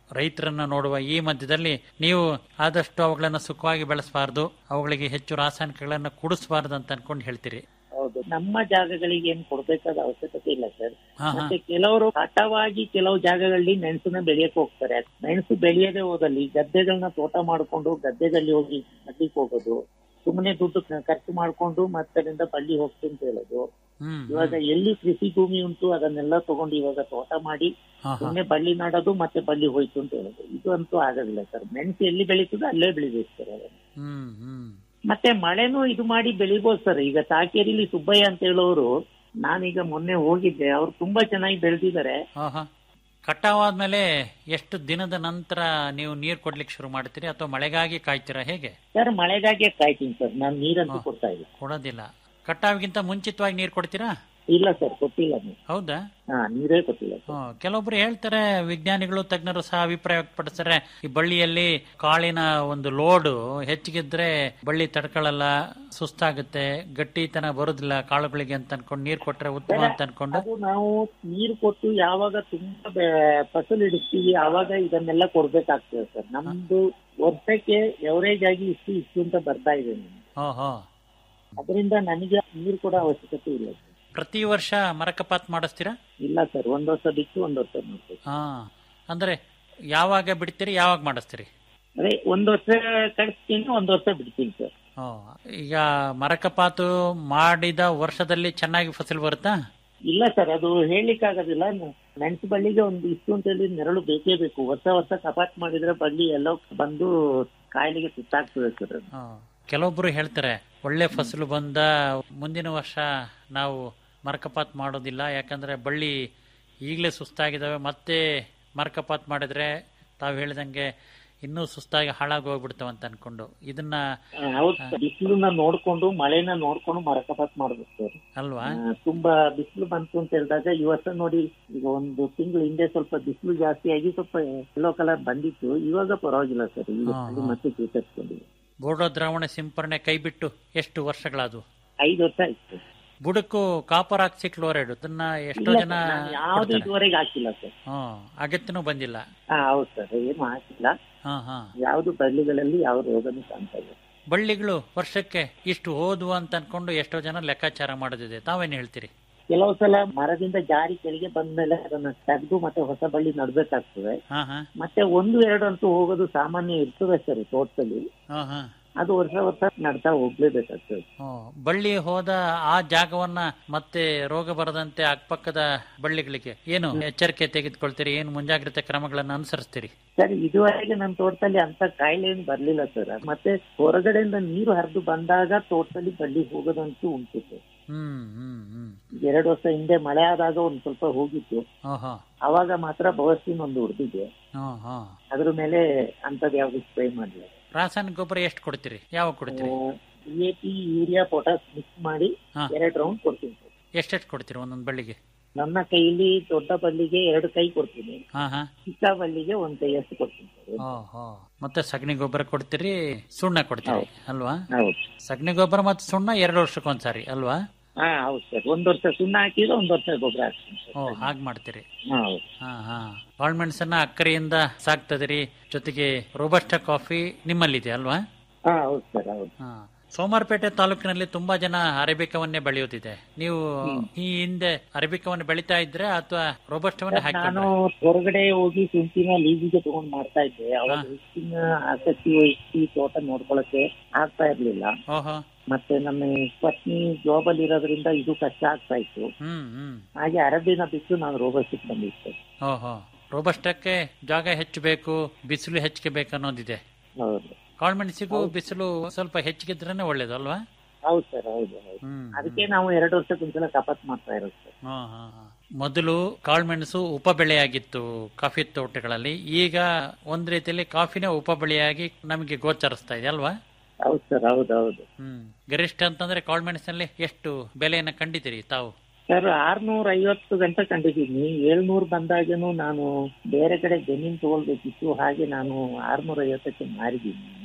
ರೈತರನ್ನ ನೋಡುವ ಈ ಮಧ್ಯದಲ್ಲಿ ನೀವು ಆದಷ್ಟು ಅವುಗಳನ್ನ ಸುಖವಾಗಿ ಬೆಳೆಸಬಾರ್ದು ಅವುಗಳಿಗೆ ಹೆಚ್ಚು ರಾಸಾಯನಿಕಗಳನ್ನ ಕುಡಿಸಬಾರ್ದು ಅಂತ ಅನ್ಕೊಂಡು ಹೇಳ್ತೀರಿ ಹೌದು ನಮ್ಮ ಜಾಗಗಳಿಗೆ ಏನ್ ಕೊಡ್ಬೇಕಾದ ಅವಶ್ಯಕತೆ ಇಲ್ಲ ಸರ್ ಹಾ, ಹಾ. ಮತ್ತೆ ಕೆಲವರು ಹಠವಾಗಿ ಕೆಲವು ಜಾಗಗಳಲ್ಲಿ ಮೆಣಸನ್ನ ಬೆಳೆಯಕ್ ಹೋಗ್ತಾರೆ ಮೆಣಸು ಬೆಳೆಯದೆ ಹೋದಲ್ಲಿ ಗದ್ದೆಗಳನ್ನ ತೋಟ ಮಾಡ್ಕೊಂಡು ಗದ್ದೆಗಳಲ್ಲಿ ಹೋಗಿ ನಡ್ಲಿಕ್ಕೆ ಹೋಗೋದು ಸುಮ್ಮನೆ ದುಡ್ಡು ಖರ್ಚು ಮಾಡ್ಕೊಂಡು ಮತ್ತೆ ಅಲ್ಲಿಂದ ಬಳ್ಳಿ ಹೋಗ್ತು ಅಂತ ಹೇಳೋದು ಹ್ಮ್ ಇವಾಗ ಎಲ್ಲಿ ಕೃಷಿ ಭೂಮಿ ಉಂಟು ಅದನ್ನೆಲ್ಲ ತಗೊಂಡು ಇವಾಗ ತೋಟ ಮಾಡಿ ಹಾ, ಹಾ. ಸುಮ್ಮನೆ ಬಳ್ಳಿ ನಾಡೋದು ಮತ್ತೆ ಬಳ್ಳಿ ಹೋಯ್ತು ಅಂತ ಹೇಳೋದು ಇದು ಅಂತೂ ಆಗೋದಿಲ್ಲ ಸರ್ ಮೆಣಸು ಎಲ್ಲಿ ಬೆಳೀತದೋ ಅಲ್ಲೇ ಬೆಳಿಬೇಕು ಸರ್ ಅದನ್ನ ಹ್ಮ್ ಹ್ಮ್ ಮತ್ತೆ ಮಳೆನೂ ಇದು ಮಾಡಿ ಬೆಳಿಬೋದು ಸರ್ ಈಗ ತಾಕೇರಿಲಿ ಸುಬ್ಬಯ್ಯ ಅಂತ ಹೇಳೋರು ನಾನೀಗ ಮೊನ್ನೆ ಹೋಗಿದ್ದೆ ಅವ್ರು ತುಂಬಾ ಚೆನ್ನಾಗಿ ಬೆಳೆದಿದ್ದಾರೆ ಆಹಾ. ಕಟಾವಾದ್ಮೇಲೆ ಎಷ್ಟು ದಿನದ ನಂತರ ನೀವು ನೀರು ಕೊಡ್ಲಿಕ್ಕೆ ಶುರು ಮಾಡ್ತೀರಿ ಅಥವಾ ಮಳೆಗಾಗಿ ಕಾಯ್ತೀರಾ ಹೇಗೆ ಸರ್ ಮಳೆಗಾಗೆ ಕಾಯ್ತೀನಿ ಸರ್ ನಾನು ನೀರಂತೂ ಹಾ. ಕೊಡ್ತಾ ಇಲ್ಲ ಕೊಡೋದಿಲ್ಲ ಕಟಾವಿಗಿಂತ ಮುಂಚಿತವಾಗಿ ನೀರು ಕೊಡ್ತೀರಾ ಇಲ್ಲ ಸರ್ ಕೊಟ್ಟಿಲ್ಲ ನೀವು ಹೌದಾ ಹಾ ನೀರೇ ಕೊಟ್ಟಿಲ್ಲ ಸರ್ ಹ್ಮ್. ಕೆಲವೊಬ್ರು ಹೇಳ್ತಾರೆ ವಿಜ್ಞಾನಿಗಳು ತಜ್ಞರು ಸಹ ಅಭಿಪ್ರಾಯ ವ್ಯಕ್ತಪಡಿಸ್ತಾರೆ ಈ ಬಳ್ಳಿಯಲ್ಲಿ ಕಾಳಿನ ಒಂದು ಲೋಡು ಹೆಚ್ಚಿಗಿದ್ರೆ ಬಳ್ಳಿ ತಡ್ಕೊಳ್ಳಲ್ಲ ಸುಸ್ತಾಗುತ್ತೆ ಗಟ್ಟಿತನ ಬರುದಿಲ್ಲ ಕಾಳುಗಳಿಗೆ ಅಂತ ಅನ್ಕೊಂಡು ನೀರ್ ಕೊಟ್ರೆ ಉತ್ತಮ ಅಂತ ಅನ್ಕೊಂಡು ಅದು ನಾವು ನೀರು ಕೊಟ್ಟು ಯಾವಾಗ ತುಂಬಾ ಬೆ- ಫಸಲು ಇಡಿಸ್ತೀವಿ ಆವಾಗ ಇದನ್ನೆಲ್ಲ ಕೊಡ್ಬೇಕಾಗ್ತದೆ ಸರ್ ನಮ್ದು ವರ್ಷಕ್ಕೆ ಎವರೇಜ್ ಆಗಿ ಇಷ್ಟು ಇಷ್ಟು ಅಂತ ಬರ್ತಾ ಇದೆ ನಮ್ಗೆ. ಓಹೋ ಅದರಿಂದ ನನಗೆ ನೀರು ಕೊಡೋ ಅವಶ್ಯಕತೆ ಇಲ್ಲ ಸರ್ ಪ್ರತಿ ವರ್ಷ ಮರಕಪಾತ್ ಮಾಡಿಸ್ತೀರಾ ಇಲ್ಲ ಸರ್ ಒಂದ್ ವರ್ಷ ಬಿಟ್ಟು ಒಂದ್ ವರ್ಷ ಮಾಡ್ತೀವಿ ಹಾ ಅಂದ್ರೆ ಯಾವಾಗ ಬಿಡ್ತೀರಿ ಯಾವಾಗ ಮಾಡಿಸ್ತೀರಿ ಅದೇ ಒಂದ್ ವರ್ಷ ಕಳಿಸ್ತೀನಿ ಒಂದ್ ವರ್ಷ ಬಿಡ್ತೀನಿ ಸರ್ ಓ, ಈಗ ಮರಕಪಾತು ಮಾಡಿದ ವರ್ಷದಲ್ಲಿ ಚೆನ್ನಾಗಿ ಫಸಲು ಬರುತ್ತಾ ಇಲ್ಲ ಸರ್ ಅದು ಹೇಳಲಿಕ್ಕಾಗೋದಿಲ್ಲ ಮೆಣಸು ಬಳ್ಳಿಗೆ ಒಂದು ಇಷ್ಟು ಅಂತ ಹೇಳಿ ನೆರಳು ಬೇಕೇ ಬೇಕು ವರ್ಷ ವರ್ಷ ಕಪಾತ್ ಮಾಡಿದ್ರೆ ಬಳ್ಳಿ ಎಲ್ಲೋ ಬಂದು ಕಾಯಿಲೆಗೆ ತುತ್ತಾಗ್ತದೆ ಸರ್ ಅದು. ಆ, ಕೆಲವೊಬ್ರು ಹೇಳ್ತಾರೆ ಒಳ್ಳೆ ಫಸಲು ಬಂದ ಮುಂದಿನ ವರ್ಷ ನಾವು ಮರಕಪಾತ್ ಮಾಡೋದಿಲ್ಲ ಯಾಕಂದ್ರೆ ಬಳ್ಳಿ ಈಗಲೇ ಸುಸ್ತಾಗಿದ್ದಾವೆ ಮತ್ತೆ ಮರಕಪಾತ್ ಮಾಡಿದ್ರೆ ತಾವು ಹೇಳಿದಂಗೆ ಇನ್ನೂ ಸುಸ್ತಾಗಿ ಹಾಳಾಗಿ ಹೋಗ್ಬಿಡ್ತಾವ ಅಂತ ಅನ್ಕೊಂಡು ಇದನ್ನ ಆ, ಹೌದು ಸರ್. ಬಿಸಿಲನ್ನ ನೋಡ್ಕೊಂಡು ಮಳೆನ ನೋಡ್ಕೊಂಡು ಮರ ಕಪಾತ್ ಮಾಡ್ಬೇಕು ಸರ್ ಅಲ್ವಾ ಆ, ತುಂಬಾ ಬಿಸಿಲು ಬಂತು ಅಂತ ಹೇಳಿದಾಗ ಈ ವರ್ಷ ನೋಡಿ ಈಗ ಒಂದು ತಿಂಗಳು ಹಿಂದೆ ಸ್ವಲ್ಪ ಬಿಸಿಲು ಜಾಸ್ತಿ ಆಗಿ ಸ್ವಲ್ಪ ಯೆಲ್ಲೋ ಕಲರ್ ಬಂದಿತ್ತು ಇವಾಗ ಪರವಾಗಿಲ್ಲ ಸರ್ ಈಗ ಹಾ, ಅಲ್ಲಿ ಹಾ. ಮತ್ತೆ ಚೇತರಿಸ್ಕೊಂಡಿದೆ ಬೋರ್ಡೋ ದ್ರಾವಣ ಸಿಂಪರಣೆ ಕೈ ಬಿಟ್ಟು ಎಷ್ಟು ವರ್ಷಗಳಾದವು ಐದು ವರ್ಷ ಆಯ್ತು ಬುಡಕ್ಕೂ ಕಾಪರ್ ಆಕ್ಸಿ ಕ್ಲೋರೈಡ್ ಅದನ್ನ ಎಷ್ಟೋ ಇಲ್ಲ ಜನ ಸರ್, ನಾನು ಯಾವ್ದು ಕೊಡ್ತಾರೆ. ಇದುವರೆಗೆ ಹಾಕಿಲ್ಲ ಸರ್ ಹ್ಮ್ ಅಗತ್ಯನೂ ಬಂದಿಲ್ಲ ಹಾ ಹೌದು ಸರ್ ಏನು ಹಾಕಿಲ್ಲ ಹಾ ಹಾ ಯಾವ್ದು ಬಳ್ಳಿಗಳಲ್ಲಿ ಯಾವ ರೋಗನೂ ಕಾಣ್ತಾ ಇಲ್ಲ ಬಳ್ಳಿಗಳು ವರ್ಷಕ್ಕೆ ಇಷ್ಟು ಹೋದ್ವು ಅಂತ ಅನ್ಕೊಂಡು ಎಷ್ಟೋ ಜನ ಲೆಕ್ಕಾಚಾರ ಮಾಡೋದಿದೆ ತಾವೇನ್ ಹೇಳ್ತೀರಿ ಕೆಲವು ಸಲ ಮರದಿಂದ ಜಾರಿ ಕೆಳಗೆ ಬಂದ್ಮೇಲೆ ಅದನ್ನ ತೆಗೆದು ಮತ್ತೆ ಹೊಸ ಬಳ್ಳಿ ನಡ್ಬೇಕಾಗ್ತದೆ ಹಾ ಹಾ ಮತ್ತೆ ಒಂದು ಎರಡು ಅಂತೂ ಹೋಗೋದು ಸಾಮಾನ್ಯ ಇರ್ತದೆ ಸರ್ ತೋಟದಲ್ಲಿ ಹಾ ಹಾ ಅದು ವರ್ಷ ವರ್ಷ ನಡ್ತಾ ಹೋಗ್ಲೇಬೇಕಾಗ್ತದೆ ಹ್ಮ್. ಬಳ್ಳಿ ಹೋದ ಆ ಜಾಗವನ್ನ ಮತ್ತೆ ರೋಗ ಬರದಂತೆ ಅಕ್ಕಪಕ್ಕದ ಬಳ್ಳಿಗಳಿಗೆ ಏನು ಎಚ್ಚರಿಕೆ ತೆಗೆದುಕೊಳ್ತೀರಿ ಏನು ಮುಂಜಾಗ್ರತೆ ಕ್ರಮಗಳನ್ನು ಅನುಸರಿಸ್ತೀರಿ ಸರ್ ಇದುವರೆಗೆ ನನ್ನ ತೋಟದಲ್ಲಿ ಅಂತ ಕಾಯಿಲೆ ಏನು ಬರ್ಲಿಲ್ಲ ಸರ್ ಮತ್ತೆ ಹೊರಗಡೆಯಿಂದ ನೀರು ಹರಿದು ಬಂದಾಗ ತೋಟದಲ್ಲಿ ಬಳ್ಳಿ ಹೋಗೋದಂತೂ ಉಂಟು ಸರ್ ಹ್ಮ್ ಹ್ಮ್ ಹ್ಮ್ ಎರಡು ವರ್ಷ ಹಿಂದೆ ಮಳೆ ಆದಾಗ ಒಂದ್ ಸ್ವಲ್ಪ ಹೋಗಿತ್ತು ಓಹೋ ಅವಾಗ ಮಾತ್ರ ಬವಸ್ಸಿನ ಒಂದು ಹೊಡೆದಿದೆ ಹ್ಮ್ ಹ್ಮ್ ಅದ್ರ ಮೇಲೆ ಅಂತದ್ ಯಾವ್ದು ಸ್ಪ್ರೇ ಮಾಡಲಿಲ್ಲ ರಾಸಾಯನಿಕ ಗೊಬ್ಬರ ಎಷ್ಟು ಕೊಡ್ತೀರಿ ಯಾವಾಗ ಕೊಡ್ತೀರಿ D A P urea potash mix ಮಾಡಿ ಹಾ. ಎರಡು ರೌಂಡ್ ಕೊಡ್ತೀನಿ ಸರ್ ಎಷ್ಟೆಷ್ಟು ಕೊಡ್ತೀರಿ ಒಂದೊಂದು ಬಳ್ಳಿಗೆ ನನ್ನ ಕೈಯಲ್ಲಿ ದೊಡ್ಡ ಬಳ್ಳಿಗೆ ಎರಡು ಕೈ ಕೊಡ್ತೀನಿ ಹಾ ಹಾ ಚಿಕ್ಕ ಬಳ್ಳಿಗೆ ಒಂದ್ ಕೈಯಷ್ಟು ಕೊಡ್ತೀನಿ ಸರ್ ಓಹೋ ಮತ್ತೆ ಸಗಣಿ ಗೊಬ್ಬರ ಕೊಡ್ತೀರಿ ಸುಣ್ಣ ಕೊಡ್ತೀರಿ ಅಲ್ವಾ ಹೌದು ಸಗಣಿ ಗೊಬ್ಬರ ಮತ್ತು ಸುಣ್ಣ ಎರಡು ವರ್ಷಕ್ಕೊಂದ್ಸಾರಿ ಅಲ್ವಾ ಹಾ ಹೌದು ಸರ್ ಒಂದ್ ವರ್ಷ ಸುಣ್ಣ ಹಾಕಿದ್ರೆ ಒಂದ್ ವರ್ಷ ಗೊಬ್ಬರ ಹಾಕ್ತೀನಿ ಓ ಸರ್ ಹಾಗೆ ಮಾಡ್ತೀರಿ ಹಾ, ಹೌದು ಹಾ ಹಾ ಕಾಳ್ಮೆಣಸನ್ನ ಅಕ್ಕರೆಯಿಂದ ಸಾಕ್ತದಿರಿ ಜೊತೆಗೆ ರೋಬಸ್ಟ ಕಾಫಿ ನಿಮ್ಮಲ್ಲಿದೆ ಅಲ್ವಾ ಹಾ ಹೌದು ಸರ್ ಹೌದು ಹಾ ಸೋಮಾರಪೇಟೆ ತಾಲೂಕಿನಲ್ಲಿ ತುಂಬಾ ಜನ ಅರೇಬಿಕವನ್ನೇ ಬೆಳೆಯೋದಿದೆ ನೀವು ಈ ಹಿಂದೆ ಅರೇಬಿಕವನ್ನು ಬೆಳಿತಾ ಇದ್ರೆ ಅಥವಾ ರೋಬಸ್ಟವನ್ನೇ ನಾನು ಹಾಕಿ ಹೊರಗಡೆ ಹೋಗಿ ಶುಂಠಿನ ಲೀಸಿಗೆ ತಗೊಂಡ್ ಮಾಡ್ತಾ ಇದ್ದೆ ಅವಾಗ ಹಾ. ಹೆಚ್ಚಿನ ಆಸಕ್ತಿ ವಹಿಸಿ ತೋಟ ನೋಡ್ಕೊಳಕ್ಕೆ ಆಗ್ತಾ ಇರ್ಲಿಲ್ಲ ಓಹೋ ಮತ್ತೆ ನಮ್ಮ ಪತ್ನಿ ಜಾಬ್ ಅಲ್ಲಿ ಇರೋದ್ರಿಂದ ಇದು ಕಷ್ಟ ಆಗ್ತಾ ಇತ್ತು ಹ್ಮ್ ಹ್ಮ್ ಹಾಗೆ ಅರಬಿನ ಬಿಟ್ಟು ನಾನು ರೋಗಕ್ಕೆ ಬಂದಿದ್ದೆ ಓಹೋ ರೋಬಸ್ಟಕ್ಕೆ ಜಾಗ ಹೆಚ್ಚು ಬೇಕು ಬಿಸಿಲು ಹೆಚ್ಚಿಗೆ ಬೇಕು ಅನ್ನೋದಿದೆ ಹೌದು ಕಾಳ್ಮೆಣಸಿಗೂ ಬಿಸಿಲು ಸ್ವಲ್ಪ ಹೆಚ್ಚಿಗಿದ್ರೇನೆ ಒಳ್ಳೇದು ಅಲ್ವಾ ಹೌದು ಸರ್ ಹೌದು ಹೌದು ಹ್ಮ್ ಅದಕ್ಕೆ ನಾವು ಎರಡು ವರ್ಷಕ್ಕೊಂದ್ಸಲ ಕಪಾತ್ ಮಾಡ್ತಾ ಇರೋದು ಸರ್ ಹಾ, ಹಾ, ಹಾ. ಮೊದಲು ಕಾಳುಮೆಣಸು ಉಪ ಬೆಳೆಯಾಗಿತ್ತು ಕಾಫಿ ತೋಟಗಳಲ್ಲಿ ಈಗ ಒಂದ್ ರೀತಿಯಲ್ಲಿ ಕಾಫಿನೇ ಉಪ ಬೆಳೆಯಾಗಿ ನಮಗೆ ಗೋಚರಿಸ್ತಾ ಇದೆ ಅಲ್ವಾ ಹೌದು ಸರ್ ಹೌದು ಹೌದು ಹ್ಮ್ ಗರಿಷ್ಠ ಅಂತಂದ್ರೆ ಕಾಳುಮೆಣಸಿನಲ್ಲಿ ಎಷ್ಟು ಬೆಲೆಯನ್ನ ಕಂಡಿದ್ದೀರಿ ತಾವು ಸರ್ ಆರ್ನೂರ ಐವತ್ತು ಗಂಟೆ ಕಂಡಿದ್ದೀನಿ ಏಳ್ನೂರು ಬಂದಾಗೇನು ನಾನು ಬೇರೆ ಕಡೆ ಜಮೀನ್ ತಗೊಳ್ಬೇಕಿತ್ತು ಹಾಗೆ ನಾನು ಆರ್ನೂರ ಐವತ್ತಕ್ಕೆ ಮಾರಿದ್ದೀನಿ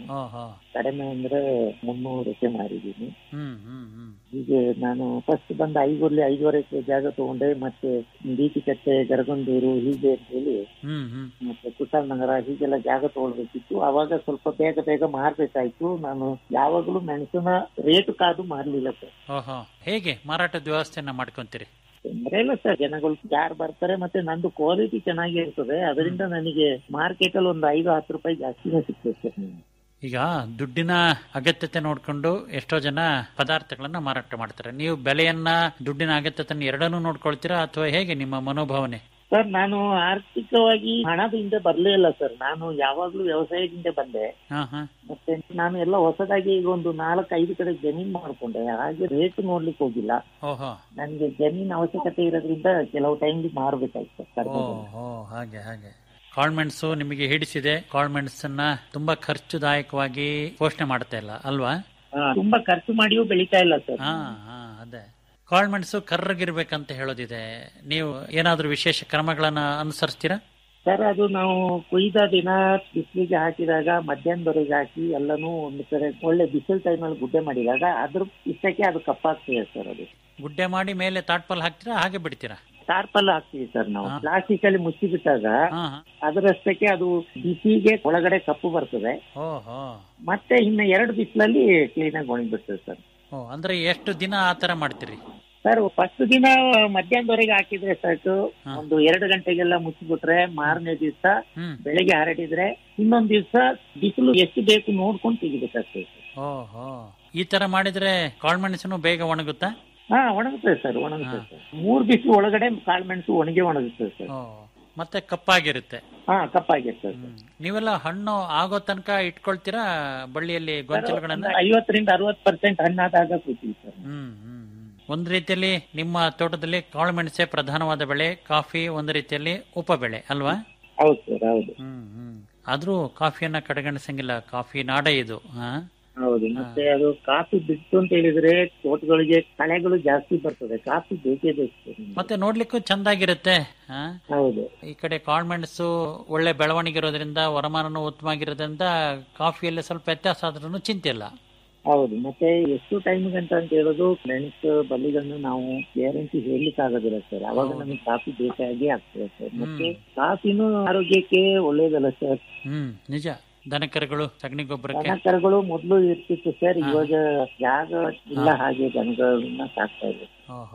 ನಾನು ಓಹೋ ಕಡಿಮೆ ಅಂದ್ರೆ ಮುನ್ನೂರಕ್ಕೆ ಮಾರಿದ್ದೀನಿ ಹ್ಮ್ ಹ್ಮ್ ಹ್ಮ್ ಹೀಗೆ ನಾನು ಫಸ್ಟ್ ಬಂದ ಐಗೂರ್ಲಿ ಐದುವರೆ ಎಕರೆ ಜಾಗ ತಗೊಂಡೆ ಮತ್ತೆ ಬೀಚಿಕಟ್ಟೆ ಗರಗಂದೂರು ಹೀಗೆ ಅಂತ ಹೇಳಿ ಹ್ಮ್ ಹ್ಮ್ ಮತ್ತೆ ಕುಶಾಲನಗರ ಹೀಗೆಲ್ಲ ಜಾಗ ತಗೊಳ್ಬೇಕಿತ್ತು ಅವಾಗ ಸ್ವಲ್ಪ ಬೇಗ ಬೇಗ ಮಾರ್ಬೇಕಾಯ್ತು ನಾನು ಯಾವಾಗಲೂ ಮೆಣಸಿನ ರೇಟ್ ಕಾದು ಮಾರ್ಲಿಲ್ಲ ಸರ್ ಓಹೋ ಹೇಗೆ ಮಾರಾಟದ ವ್ಯವಸ್ಥೆಯನ್ನ ಮಾಡ್ಕೊಂತೀರಿ ತೊಂದ್ರೆ ಇಲ್ಲ ಸರ್ ಜನಗಳು ಯಾರು ಬರ್ತಾರೆ ಮತ್ತೆ ನಂದು ಕ್ವಾಲಿಟಿ ಚೆನ್ನಾಗಿ ಇರ್ತದೆ ಅದರಿಂದ ನನಗೆ ಮಾರ್ಕೆಟ್ ಅಲ್ಲಿ ಒಂದು ಐದು ಹತ್ತು ರೂಪಾಯಿ ಜಾಸ್ತಿನೇ ಸಿಗ್ತದೆ ಸರ್ ನಿಮ್ಗೆ. ಈಗ ದುಡ್ಡಿನ ಅಗತ್ಯತೆ ನೋಡ್ಕೊಂಡು ಎಷ್ಟೋ ಜನ ಪದಾರ್ಥಗಳನ್ನ ಮಾರಾಟ ಮಾಡ್ತಾರೆ ನೀವು ಬೆಲೆಯನ್ನ ದುಡ್ಡಿನ ಅಗತ್ಯತೆಯನ್ನು ಎರಡನ್ನೂ ನೋಡ್ಕೊಳ್ತೀರಾ ಅಥವಾ ಹೇಗೆ ನಿಮ್ಮ ಮನೋಭಾವನೆ ಸರ್ ನಾನು ಆರ್ಥಿಕವಾಗಿ ಹಣದಿಂದ ಬರ್ಲೇ ಇಲ್ಲ ಸರ್ ನಾನು ಯಾವಾಗ್ಲೂ ವ್ಯವಸಾಯದಿಂದ ಬಂದೆ ಹಾ ಹಾ ಮತ್ತೆ ನಾನು ಎಲ್ಲ ಹೊಸದಾಗಿ ಈಗ ಒಂದು ನಾಲ್ಕು ಐದು ಕಡೆ ಜಮೀನ್ ಮಾಡ್ಕೊಂಡೆ ಹಾಗೆ ರೇಟ್ ನೋಡ್ಲಿಕ್ಕೆ ಹೋಗಿಲ್ಲ ಓಹೋ ನನ್ಗೆ ಜಮೀನ್ ಅವಶ್ಯಕತೆ ಇರೋದ್ರಿಂದ ಕೆಲವು ಟೈಮ್ ಮಾರ್ಬೇಕಾಯ್ತು ಸರ್ ಕಡಿಮೆ ಓ ಬೆಲೆ. ಓ ಹಾಗೆ ಹಾಗೆ ಕಾಳ್ಮೆಣಸು ನಿಮಗೆ ಹಿಡಿಸಿದೆ ಕಾಳ್ಮೆಣಸನ್ನ ತುಂಬಾ ಖರ್ಚುದಾಯಕವಾಗಿ ಪೋಷಣೆ ಮಾಡ್ತಾ ಇಲ್ಲ ಅಲ್ವಾ ಹಾ, ತುಂಬಾ ಖರ್ಚು ಮಾಡಿಯೂ ಬೆಳಿತಾ ಇಲ್ಲ ಸರ್ ಹಾ ಹಾ ಅದೇ ಕಾಳ್ಮೆಣಸು ಕರ್ರಗಿರ್ಬೇಕಂತ ಹೇಳೋದಿದೆ ನೀವು ಏನಾದ್ರೂ ವಿಶೇಷ ಕ್ರಮಗಳನ್ನ ಅನುಸರಿಸ್ತೀರಾ ಸರ್ ಅದು ನಾವು ಕೊಯ್ದ ದಿನ ಬಿಸಿಲಿಗೆ ಹಾಕಿದಾಗ ಮಧ್ಯಾಹ್ನದವರೆಗೆ ಹಾಕಿ ಎಲ್ಲನೂ ಒಂದು ಕಡೆ ಒಳ್ಳೆ ಬಿಸಿಲು ಟೈಮಲ್ಲಿ ಗುಡ್ಡೆ ಮಾಡಿದಾಗ ಅದ್ರ ಇಷ್ಟಕ್ಕೆ ಅದು ಕಪ್ಪಾಗ್ತದೆ ಸರ್ ಅದು ಗುಡ್ಡೆ ಮಾಡಿ ಮೇಲೆ ತಾಟ್ಪಲ್ ಹಾಕ್ತೀರಾ ಹಾಗೆ ಬಿಡ್ತೀರಾ ಟಾರ್ಪಲ್ ಹಾಕ್ತೀವಿ ಸರ್ ನಾವು ಹಾ. ಪ್ಲಾಸ್ಟಿಕ್ ಅಲ್ಲಿ ಮುಚ್ಚಿ ಬಿಟ್ಟಾಗ ಹಾ ಹಾ. ಅದರಷ್ಟಕ್ಕೆ ಅದು ಬಿಸಿಗೆ ಒಳಗಡೆ ಕಪ್ಪು ಬರ್ತದೆ ಓಹೋ ಮತ್ತೆ ಇನ್ನು ಎರಡು ಬಿಸಿಲಲ್ಲಿ ಕ್ಲೀನ್ ಆಗಿ ಒಣಗಿಬಿಡ್ತದೆ ಸರ್ ಓ ಅಂದ್ರೆ ಎಷ್ಟು ದಿನ ಆ ತರ ಮಾಡ್ತೀರಿ ಸರ್ ಫಸ್ಟ್ ದಿನ ಮಧ್ಯಾಹ್ನದವರೆಗೆ ಹಾಕಿದ್ರೆ ಸಾಕು ಹಾ. ಒಂದು ಎರಡು ಗಂಟೆಗೆಲ್ಲ ಮುಚ್ಚಿಬಿಟ್ರೆ ಮಾರನೇ ದಿವಸ ಹ್ಮ್ ಬೆಳಿಗ್ಗೆ ಹರಡಿದ್ರೆ ಇನ್ನೊಂದ್ ದಿವಸ ಬಿಸಿಲು ಎಷ್ಟು ಬೇಕು ನೋಡ್ಕೊಂಡು ತೆಗಿಬೇಕಾಗ್ತದೆ ಓಹೋ ಈ ತರ ಮಾಡಿದ್ರೆ ಕಾಳ್ಮೆಣಸನು ಬೇಗ ಒಣಗುತ್ತಾ ಹಾ ಒಣಗುತ್ತದೆ ಸರ್ ಒಣಗುತ್ತದೆ ಸರ್ ಮೂರ್ ಬಿಸಿಲು ಒಳಗಡೆ ಕಾಳುಮೆಣಸು ಒಣಗಿ ಒಣಗುತ್ತದೆ ಸರ್ ಓ ಮತ್ತೆ ಕಪ್ಪಾಗಿರುತ್ತೆ ಹಾ ಕಪ್ಪಾಗಿರ್ತದೆ ಹ್ಮ್. ನೀವೆಲ್ಲ ಹಣ್ಣು ಆಗೋ ತನಕ ಇಟ್ಕೊಳ್ತೀರಾ ಬಳ್ಳಿಯಲ್ಲಿ ಗೊಂಚಲುಗಳನ್ನ ಸರ್ ಐವತ್ತರಿಂದ ಅರವತ್ ಪರ್ಸೆಂಟ್ ಹಣ್ಣಾದಾಗ ಕೂತೀವಿ ಸರ್ ಹ್ಮ್ ಹ್ಮ್ ಹ್ಮ್. ಒಂದ್ ರೀತಿಯಲ್ಲಿ ನಿಮ್ಮ ತೋಟದಲ್ಲಿ ಕಾಳುಮೆಣಸೆ ಪ್ರಧಾನವಾದ ಬೆಳೆ ಕಾಫಿ ಒಂದು ರೀತಿಯಲ್ಲಿ ಉಪ ಬೆಳೆ ಅಲ್ವಾ ಹೌದು ಸರ್ ಹೌದು ಹ್ಮ್ ಹ್ಮ್ ಆದ್ರೂ ಕಾಫಿಯನ್ನ ಕಡೆಗಣಿಸಂಗಿಲ್ಲ ಕಾಫಿ ನಾಡೆ ಇದು ಹಾ ಹೌದು ಮತ್ತೆ ಅದು ಕಾಫಿ ಬಿಟ್ಟು ಅಂತ ಹೇಳಿದ್ರೆ ತೋಟಗಳಿಗೆ ಕಳೆಗಳು ಜಾಸ್ತಿ ಬರ್ತದೆ ಕಾಫಿ ಬೇಕೇ ಬೇಕು ಸರ್ ನಮ್ಗೆ. ಮತ್ತೆ ನೋಡ್ಲಿಕ್ಕೂ ಚಂದಾಗಿರುತ್ತೆ ಹಾ ಹೌದು ಈ ಕಡೆ ಕಾಳ್ಮೆಣಸು ಒಳ್ಳೆ ಬೆಳವಣಿಗೆ ಇರೋದ್ರಿಂದ ವರಮಾನನೂ ಉತ್ತಮ ಆಗಿರೋದ್ರಿಂದ ಕಾಫಿಯಲ್ಲಿ ಸ್ವಲ್ಪ ವ್ಯತ್ಯಾಸ ಆದ್ರೂ ಚಿಂತೆ ಇಲ್ಲ ಹೌದು ಮತ್ತೆ ಎಷ್ಟು ಟೈಮ್ ಗಂಟ ಅಂತ ಹೇಳೋದು ಮೆಣಸು ಬಲ್ಲಿಗಳನ್ನು ನಾವು ಗ್ಯಾರಂಟಿ ಹೇಳಲಿಕ್ಕೆ ಆಗೋದಿಲ್ಲ ಸರ್ ಅವಾಗ ಹೌದು. ನಮಗೆ ಕಾಫಿ ಬೇಕಾಗಿ ಆಗ್ತದೆ ಸರ್ ಮತ್ತೆ ಹ್ಮ್. ಕಾಫಿನೂ ಆರೋಗ್ಯಕ್ಕೆ ಒಳ್ಳೇದಲ್ಲ ಸರ್ ಹ್ಮ್ ನಿಜ ದನಕರುಗಳು ಸಗಣಿ ಗೊಬ್ಬರಕ್ಕೆ ದನಕರುಗಳು ಮೊದಲು ಇರ್ತಿತ್ತು ಸರ್ ಹಾ. ಇವಾಗ ಜಾಗ ಇಲ್ಲ ಹಾಗೆ ದನಗಳನ್ನ ಸಾಕ್ತಾ ಇದೆ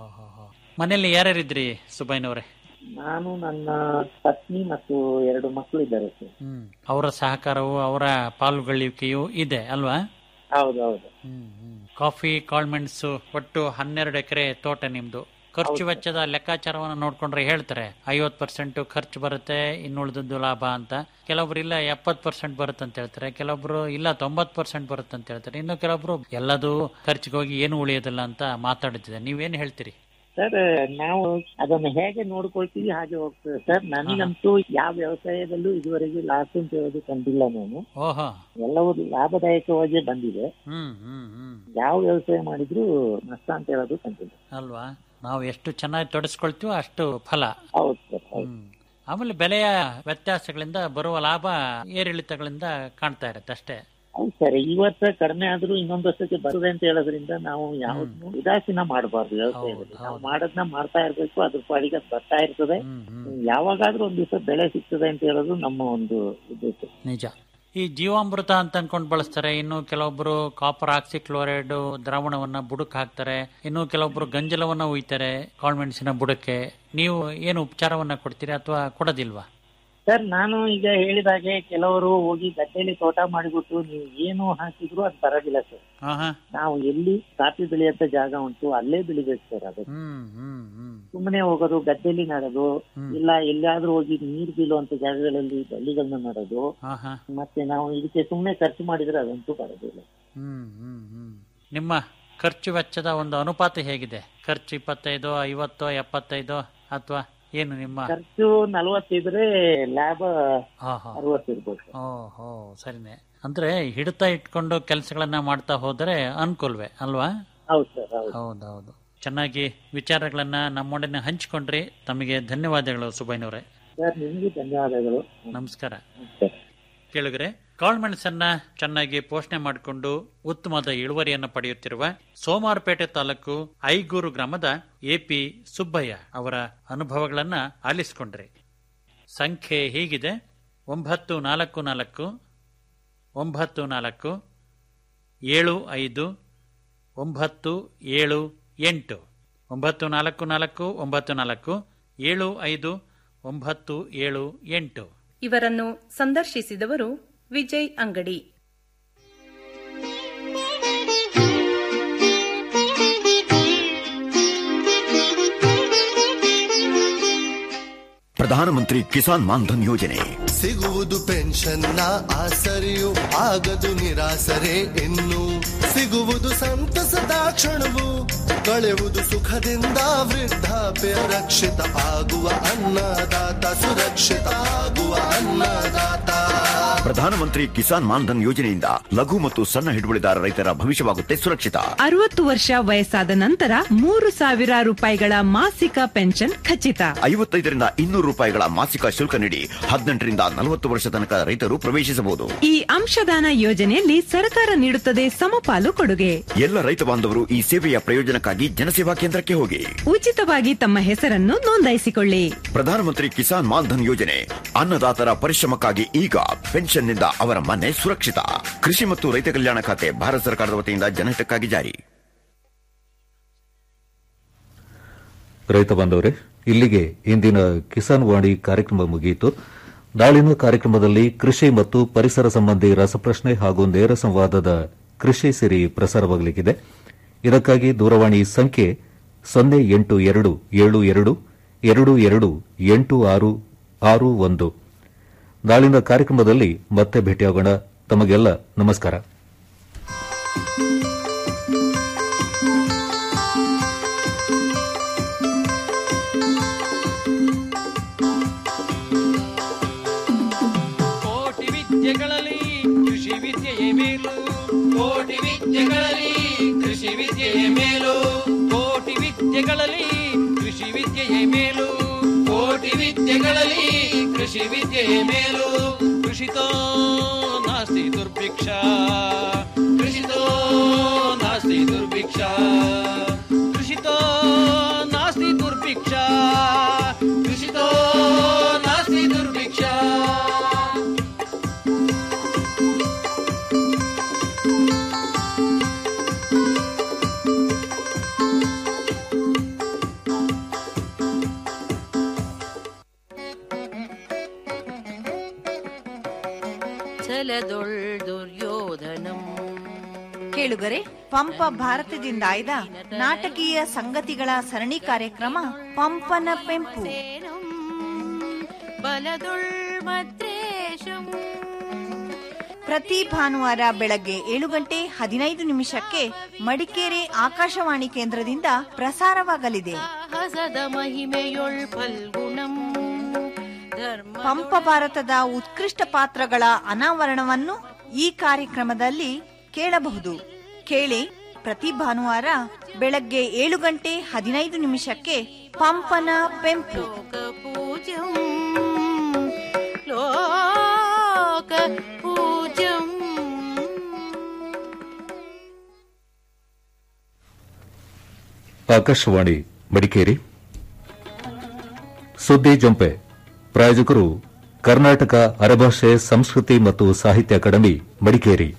ಮನೆಯಲ್ಲಿ ಯಾರ್ಯಾರಿದ್ರಿ ಸುಬ್ಬಯ್ಯನವ್ರೆ ನಾನು ನನ್ನ ಪತ್ನಿ ಮತ್ತು ಎರಡು ಮಕ್ಕಳು ಇದ್ದಾರೆ ಸರ್ ಹ್ಮ್ ಅವರ ಸಹಕಾರವು ಅವರ ಪಾಲ್ಗೊಳ್ಳುವಿಕೆಯೂ ಇದೆ ಅಲ್ವಾ ಹೌದು ಹೌದು ಹ್ಮ್ ಹ್ಮ್. ಕಾಫಿ ಕಾಳ್ಮೆಣಸು ಒಟ್ಟು ಹನ್ನೆರಡು ಎಕರೆ ತೋಟ ನಿಮ್ದು ಖರ್ಚು ಹೌದು. ವೆಚ್ಚದ ಲೆಕ್ಕಾಚಾರವನ್ನು ನೋಡ್ಕೊಂಡ್ರೆ ಹೇಳ್ತಾರೆ ಐವತ್ ಪರ್ಸೆಂಟ್ ಖರ್ಚು ಬರುತ್ತೆ ಇನ್ನುಳಿದದ್ದು ಲಾಭ ಅಂತ ಕೆಲವೊಬ್ರು ಇಲ್ಲ ಎಪ್ಪತ್ ಪರ್ಸೆಂಟ್ ಬರುತ್ತೆ ಅಂತ ಹೇಳ್ತಾರೆ ಕೆಲವೊಬ್ರು ಇಲ್ಲ ತೊಂಬತ್ ಪರ್ಸೆಂಟ್ ಬರುತ್ತೆ ಅಂತ ಹೇಳ್ತಾರೆ ಇನ್ನು ಕೆಲವೊಬ್ರು ಎಲ್ಲದೂ ಖರ್ಚಿಗೆ ಹೋಗಿ ಏನು ಉಳಿಯೋದಿಲ್ಲ ಅಂತ ಮಾತಾಡುತ್ತಿದೆ ನೀವೇನ್ ಹೇಳ್ತೀರಿ ಸರ್ ನಾವು ಅದನ್ನು ಹೇಗೆ ನೋಡ್ಕೊಳ್ತೀವಿ ಹಾಗೆ ಹೋಗ್ತದೆ ಸರ್ ನನಗಂತೂ ಯಾವ ವ್ಯವಸಾಯದಲ್ಲೂ ಇದುವರೆಗೆ ಲಾಸ್ ಅಂತ ಹೇಳೋದು ಕಂಡಿಲ್ಲ ನಾನು ಓಹೋ ಎಲ್ಲವೂ ಲಾಭದಾಯಕವಾಗಿ ಬಂದಿದೆ ಹ್ಮ್ ಹ್ಮ್ ಹ್ಮ್ ಯಾವ ವ್ಯವಸಾಯ ಮಾಡಿದ್ರು ನಷ್ಟ ಅಂತ ಹೇಳೋದು ಕಂಡಿಲ್ಲ ಅಲ್ವಾ ನಾವು ಎಷ್ಟು ಚೆನ್ನಾಗಿ ತೊಡಸ್ಕೊಳ್ತೀವೋ ಅಷ್ಟು ಫಲ ಹೌದು ಸರ್ ಹೌದು ಹ್ಮ್. ಆಮೇಲೆ ಬೆಲೆಯ ವ್ಯತ್ಯಾಸಗಳಿಂದ ಬರುವ ಲಾಭ ಏರಿಳಿತಗಳಿಂದ ಕಾಣ್ತಾ ಇರುತ್ತೆ ಅಷ್ಟೇ ಹೌದು ಸರ್ ಈ ವರ್ಷ ಕಡಿಮೆ ಆದ್ರೂ ಇನ್ನೊಂದು ವರ್ಷಕ್ಕೆ ಬರ್ತದೆ ಅಂತ ಹೇಳೋದ್ರಿಂದ ನಾವು ಯಾವ್ದನ್ನು ಉದಾಸೀನ ಮಾಡಬಾರ್ದು ವ್ಯವಸಾಯದಲ್ಲಿ ಹೌದು, ನಾವು ಹೌದು. ಮಾಡೋದನ್ನ ಮಾಡ್ತಾ ಇರ್ಬೇಕು ಅದ್ರ ಪಾಡಿಗೆ ಅದ್ ಬರ್ತಾ ಇರ್ತದೆ ಹ್ಮ್ ಹ್ಮ್ ಯಾವಾಗಾದ್ರೂ ಒಂದ್ ದಿವಸ ಬೆಳೆ ಸಿಗ್ತದೆ ಅಂತ ಹೇಳೋದು ನಮ್ಮ ಒಂದು ಉದ್ದೇಶ ನಿಜ ಈ ಜೀವಾಮೃತ ಅಂತ ಅನ್ಕೊಂಡು ಬಳಸ್ತಾರೆ ಇನ್ನು ಕೆಲವೊಬ್ರು ಕಾಪರ್ ಆಕ್ಸಿಕ್ಲೋರೈಡ್ ದ್ರಾವಣವನ್ನ ಬುಡಕ್ ಹಾಕ್ತಾರೆ ಇನ್ನು ಕೆಲವೊಬ್ರು ಗಂಜಲವನ್ನ ಉಯ್ತಾರೆ ಕಾಳ್ಮೆಣಸಿನ ಬುಡಕ್ಕೆ ನೀವು ಏನು ಉಪಚಾರವನ್ನ ಕೊಡ್ತೀರಿ ಅಥವಾ ಕೊಡೋದಿಲ್ವಾ ಸರ್ ನಾನು ಈಗ ಹೇಳಿದಾಗೆ ಕೆಲವರು ಹೋಗಿ ಗದ್ದೆಯಲ್ಲಿ ತೋಟ ಮಾಡಿಬಿಟ್ಟು ನೀವು ಏನು ಹಾಕಿದ್ರು ಅದು ಬರೋದಿಲ್ಲ ಸರ್ ಹಾ ಹಾ ನಾವು ಎಲ್ಲಿ ಕಾಫಿ ಬೆಳೆಯಂತ ಜಾಗ ಉಂಟು ಅಲ್ಲೇ ಬೆಳಿಬೇಕು ಸರ್ ಅದು ಹ್ಮ್ ಹ್ಮ್ ಹ್ಮ್ ಸುಮ್ಮನೆ ಹೋಗೋದು ಗದ್ದೆಯಲ್ಲಿ ನಡೋದು ಹ್ಮ್. ಇಲ್ಲ ಎಲ್ಲಾದ್ರೂ ಹೋಗಿ ನೀರು ಬೀಳುವಂತ ಜಾಗಗಳಲ್ಲಿ ಬಳ್ಳಿಗಳನ್ನ ನಡೋದು ಹಾ ಹಾ ಮತ್ತೆ ನಾವು ಇದಕ್ಕೆ ಸುಮ್ಮನೆ ಖರ್ಚು ಮಾಡಿದ್ರೆ ಅದಂತೂ ಬರೋದಿಲ್ಲ ಹ್ಮ್ ಹ್ಮ್ ಹ್ಮ್ ನಿಮ್ಮ ಖರ್ಚು ವೆಚ್ಚದ ಒಂದು ಅನುಪಾತ ಹೇಗಿದೆ ಖರ್ಚು ಇಪ್ಪತ್ತೈದು ಐವತ್ತು ಎಪ್ಪತ್ತೈದು ಅಥವಾ ಏನು ನಿಮ್ಮ ಖರ್ಚು ನಲ್ವತ್ತಿದ್ರೆ ಲಾಭ ಹಾ ಹಾ ಅರವತ್ತಿರ್ಬೋದು ಸರ್. ಓಹೋ ಸರಿನೆ ಅಂದ್ರೆ ಹಿಡಿತ ಇಟ್ಕೊಂಡು ಕೆಲಸಗಳನ್ನ ಮಾಡ್ತಾ ಹೋದರೆ ಅನುಕೂಲವೇ ಅಲ್ವಾ ಹೌದು ಸರ್ ಹೌದು ಹೌದೌದು ಚೆನ್ನಾಗಿ ವಿಚಾರಗಳನ್ನ ನಮ್ಮೊಡನೆ ಹಂಚಿಕೊಂಡ್ರಿ ತಮಗೆ ಧನ್ಯವಾದಗಳು ಸುಬೈನವ್ರೆ ಸರ್ ನಿಮ್ಗೆ ಧನ್ಯವಾದಗಳು ನಮಸ್ಕಾರ ನಮಸ್ಕಾರ ಕೇಳಿದ್ರೆ ಕಾಳುಮೆಣಸನ್ನ ಚೆನ್ನಾಗಿ ಪೋಷಣೆ ಮಾಡಿಕೊಂಡು ಉತ್ತಮವಾದ ಇಳುವರಿಯನ್ನು ಪಡೆಯುತ್ತಿರುವ ಸೋಮಾರಪೇಟೆ ತಾಲೂಕು ಐಗೂರು ಗ್ರಾಮದ ಎಪಿ ಸುಬ್ಬಯ್ಯ ಅವರ ಅನುಭವಗಳನ್ನ ಆಲಿಸಿಕೊಂಡ್ರಿ ಸಂಖ್ಯೆ ಹೀಗಿದೆ ಒಂಬತ್ತು ನಾಲ್ಕು ನಾಲ್ಕು ಒಂಬತ್ತು ನಾಲ್ಕು ಏಳು ಐದು ಒಂಬತ್ತು ಏಳು ಎಂಟು ಒಂಬತ್ತು ನಾಲ್ಕು ನಾಲ್ಕು ಒಂಬತ್ತು ನಾಲ್ಕು ಏಳು ಐದು ಒಂಬತ್ತು ಏಳು ಎಂಟು ಇವರನ್ನು ಸಂದರ್ಶಿಸಿದವರು ವಿಜಯ್ ಅಂಗಡಿ ಪ್ರಧಾನಮಂತ್ರಿ ಕಿಸಾನ್ ಮಾನ್ಧನ್ ಯೋಜನೆ ಸಿಗುವುದು ಪೆನ್ಷನ್ನ ಆಸರೆಯು ಆಗದು ನಿರಾಸರೆ ಇನ್ನು ಸಿಗುವುದು ಸಂತಸದ ಕ್ಷಣವು ಕಳೆಯುವುದು ಸುಖದಿಂದ ವೃದ್ಧಾಪ್ಯ ರಕ್ಷಿತ ಆಗುವ ಅನ್ನದಾತ ಸುರಕ್ಷಿತ ಆಗುವ ಅನ್ನದಾತ ಪ್ರಧಾನಮಂತ್ರಿ ಕಿಸಾನ್ ಮಾನ್ಧನ್ ಯೋಜನೆಯಿಂದ ಲಘು ಮತ್ತು ಸಣ್ಣ ಹಿಡುವಳಿದಾರ ರೈತರ ಭವಿಷ್ಯವಾಗುತ್ತೆ ಸುರಕ್ಷಿತ ಅರವತ್ತು ವರ್ಷ ವಯಸ್ಸಾದ ನಂತರ ಮೂರು ಸಾವಿರ ರೂಪಾಯಿಗಳ ಮಾಸಿಕ ಪೆನ್ಷನ್ ಖಚಿತ ಐವತ್ತೈದರಿಂದ ಇನ್ನೂರು ರೂಪಾಯಿಗಳ ಮಾಸಿಕ ಶುಲ್ಕ ನೀಡಿ ಹದಿನೆಂಟರಿಂದ ನಲವತ್ತು ವರ್ಷ ತನಕ ರೈತರು ಪ್ರವೇಶಿಸಬಹುದು ಈ ಅಂಶದಾನ ಯೋಜನೆಯಲ್ಲಿ ಸರ್ಕಾರ ನೀಡುತ್ತದೆ ಸಮಪಾಲು ಕೊಡುಗೆ ಎಲ್ಲ ರೈತ ಬಾಂಧವರು ಈ ಸೇವೆಯ ಪ್ರಯೋಜನಕ್ಕಾಗಿ ಜನಸೇವಾ ಕೇಂದ್ರಕ್ಕೆ ಹೋಗಿ ಉಚಿತವಾಗಿ ತಮ್ಮ ಹೆಸರನ್ನು ನೋಂದಾಯಿಸಿಕೊಳ್ಳಿ ಪ್ರಧಾನಮಂತ್ರಿ ಕಿಸಾನ್ ಮಾನ್ಧನ್ ಯೋಜನೆ ಅನ್ನದಾತರ ಪರಿಶ್ರಮಕ್ಕಾಗಿ ಈಗ ಪೆನ್ಷನ್ನಿಂದ ಅವರ ಮನೆ ಸುರಕ್ಷಿತ ಕೃಷಿ ಮತ್ತು ರೈತ ಕಲ್ಯಾಣ ಖಾತೆ ಭಾರತ ಸರ್ಕಾರದ ವತಿಯಿಂದ ಜನಹಿತಕ್ಕಾಗಿ ಜಾರಿ ರೈತ ಬಾಂಧವರೇ ಇಲ್ಲಿಗೆ ಇಂದಿನ ಕಿಸಾನ್ ವಾಣಿ ಕಾರ್ಯಕ್ರಮ ಮುಗಿಯಿತು ನಾಳಿನ ಕಾರ್ಯಕ್ರಮದಲ್ಲಿ ಕೃಷಿ ಮತ್ತು ಪರಿಸರ ಸಂಬಂಧಿ ರಸಪ್ರಶ್ನೆ ಹಾಗೂ ನೇರ ಸಂವಾದದ ಕೃಷಿ ಸಿರಿ ಪ್ರಸಾರವಾಗಲಿದೆ ಇದಕ್ಕಾಗಿ ದೂರವಾಣಿ ಸಂಖ್ಯೆ ಸೊನ್ನೆ ಎಂಟು ಎರಡು ಏಳು ಎರಡು ಎರಡು ಎರಡು ಎಂಟು ಆರು ಆರು ಒಂದು ನಾಳಿನ ಕಾರ್ಯಕ್ರಮದಲ್ಲಿ ಮತ್ತೆ ಭೇಟಿಯಾಗೋಣ ತಮಗೆಲ್ಲ ನಮಸ್ಕಾರ ಕೋಟಿ ವಿದ್ಯೆಗಳಲ್ಲಿ ಕೃಷಿ ವಿದ್ಯೆಯೇ ಮೇಲು ಕೋಟಿ ವಿದ್ಯೆಗಳಲ್ಲಿ ಕೃಷಿ ವಿದ್ಯೆಯ ಮೇಲು ಕೋಟಿ ವಿದ್ಯೆಗಳಲ್ಲಿ ಕೃಷಿ ವಿದ್ಯೆಯೇ ಮೇಲು ಕೋಟಿ ವಿದ್ಯೆಗಳಲ್ಲಿ ಕೃಷಿ ವಿದ್ಯೆಯ ಮೇಲು ಕೃಷಿತೋ ನಾಸ್ತಿ ದುರ್ಭಿಕ್ಷ ಕೃಷಿತೋ ನಾಸ್ತಿ ದುರ್ಭಿಕ್ಷ ಕೃಷಿತೋ ನಾಸ್ತಿ ದುರ್ಭಿಕ್ಷ ಕೃಷಿತೋ ನಾಸ್ತಿ ದುರ್ಭಿಕ್ಷ ಛಲದೊಳ್ ದುರ್ಯೋಧನಂ ಕೇಳುಗರೆ ಪಂಪ ಭಾರತದಿಂದ ಆಯ್ದ ನಾಟಕೀಯ ಸಂಗತಿಗಳ ಸರಣಿ ಕಾರ್ಯಕ್ರಮ ಪಂಪನ ಪೆಂಪು ಬಲದೊಳ್ ಮದ್ರೇಶಂ ಪ್ರತಿ ಭಾನುವಾರ ಬೆಳಗ್ಗೆ ಏಳು ಗಂಟೆ ಹದಿನೈದು ನಿಮಿಷಕ್ಕೆ ಮಡಿಕೇರಿ ಆಕಾಶವಾಣಿ ಕೇಂದ್ರದಿಂದ ಪ್ರಸಾರವಾಗಲಿದೆ ಸಾಹಸದ ಮಹಿಮೆಯೊಳ್ ಫಲ್ಗುಣಂ ಧರ್ಮ ಪಂಪ ಭಾರತದ ಉತ್ಕೃಷ್ಟ ಪಾತ್ರಗಳ ಅನಾವರಣವನ್ನು ಈ ಕಾರ್ಯಕ್ರಮದಲ್ಲಿ ಕೇಳಬಹುದು ಕೇಳಿ ಪ್ರತಿ ಭಾನುವಾರ ಬೆಳಗ್ಗೆ ಏಳು ಗಂಟೆ ಹದಿನೈದು ನಿಮಿಷಕ್ಕೆ ಪಂಪನ ಪೆಂಪು ಲೋಕ ಪೂಜ್ಯಂ ಲೋಕ ಪೂಜ್ಯಂ ಆಕಾಶವಾಣಿ ಮಡಿಕೇರಿ ಸುದ್ದಿ ಜಂಪೆ ಪ್ರಾಯೋಜಕರು ಕರ್ನಾಟಕ ಅರೆಭಾಷೆ ಸಂಸ್ಕೃತಿ ಮತ್ತು ಸಾಹಿತ್ಯ ಅಕಾಡೆಮಿ ಮಡಿಕೇರಿ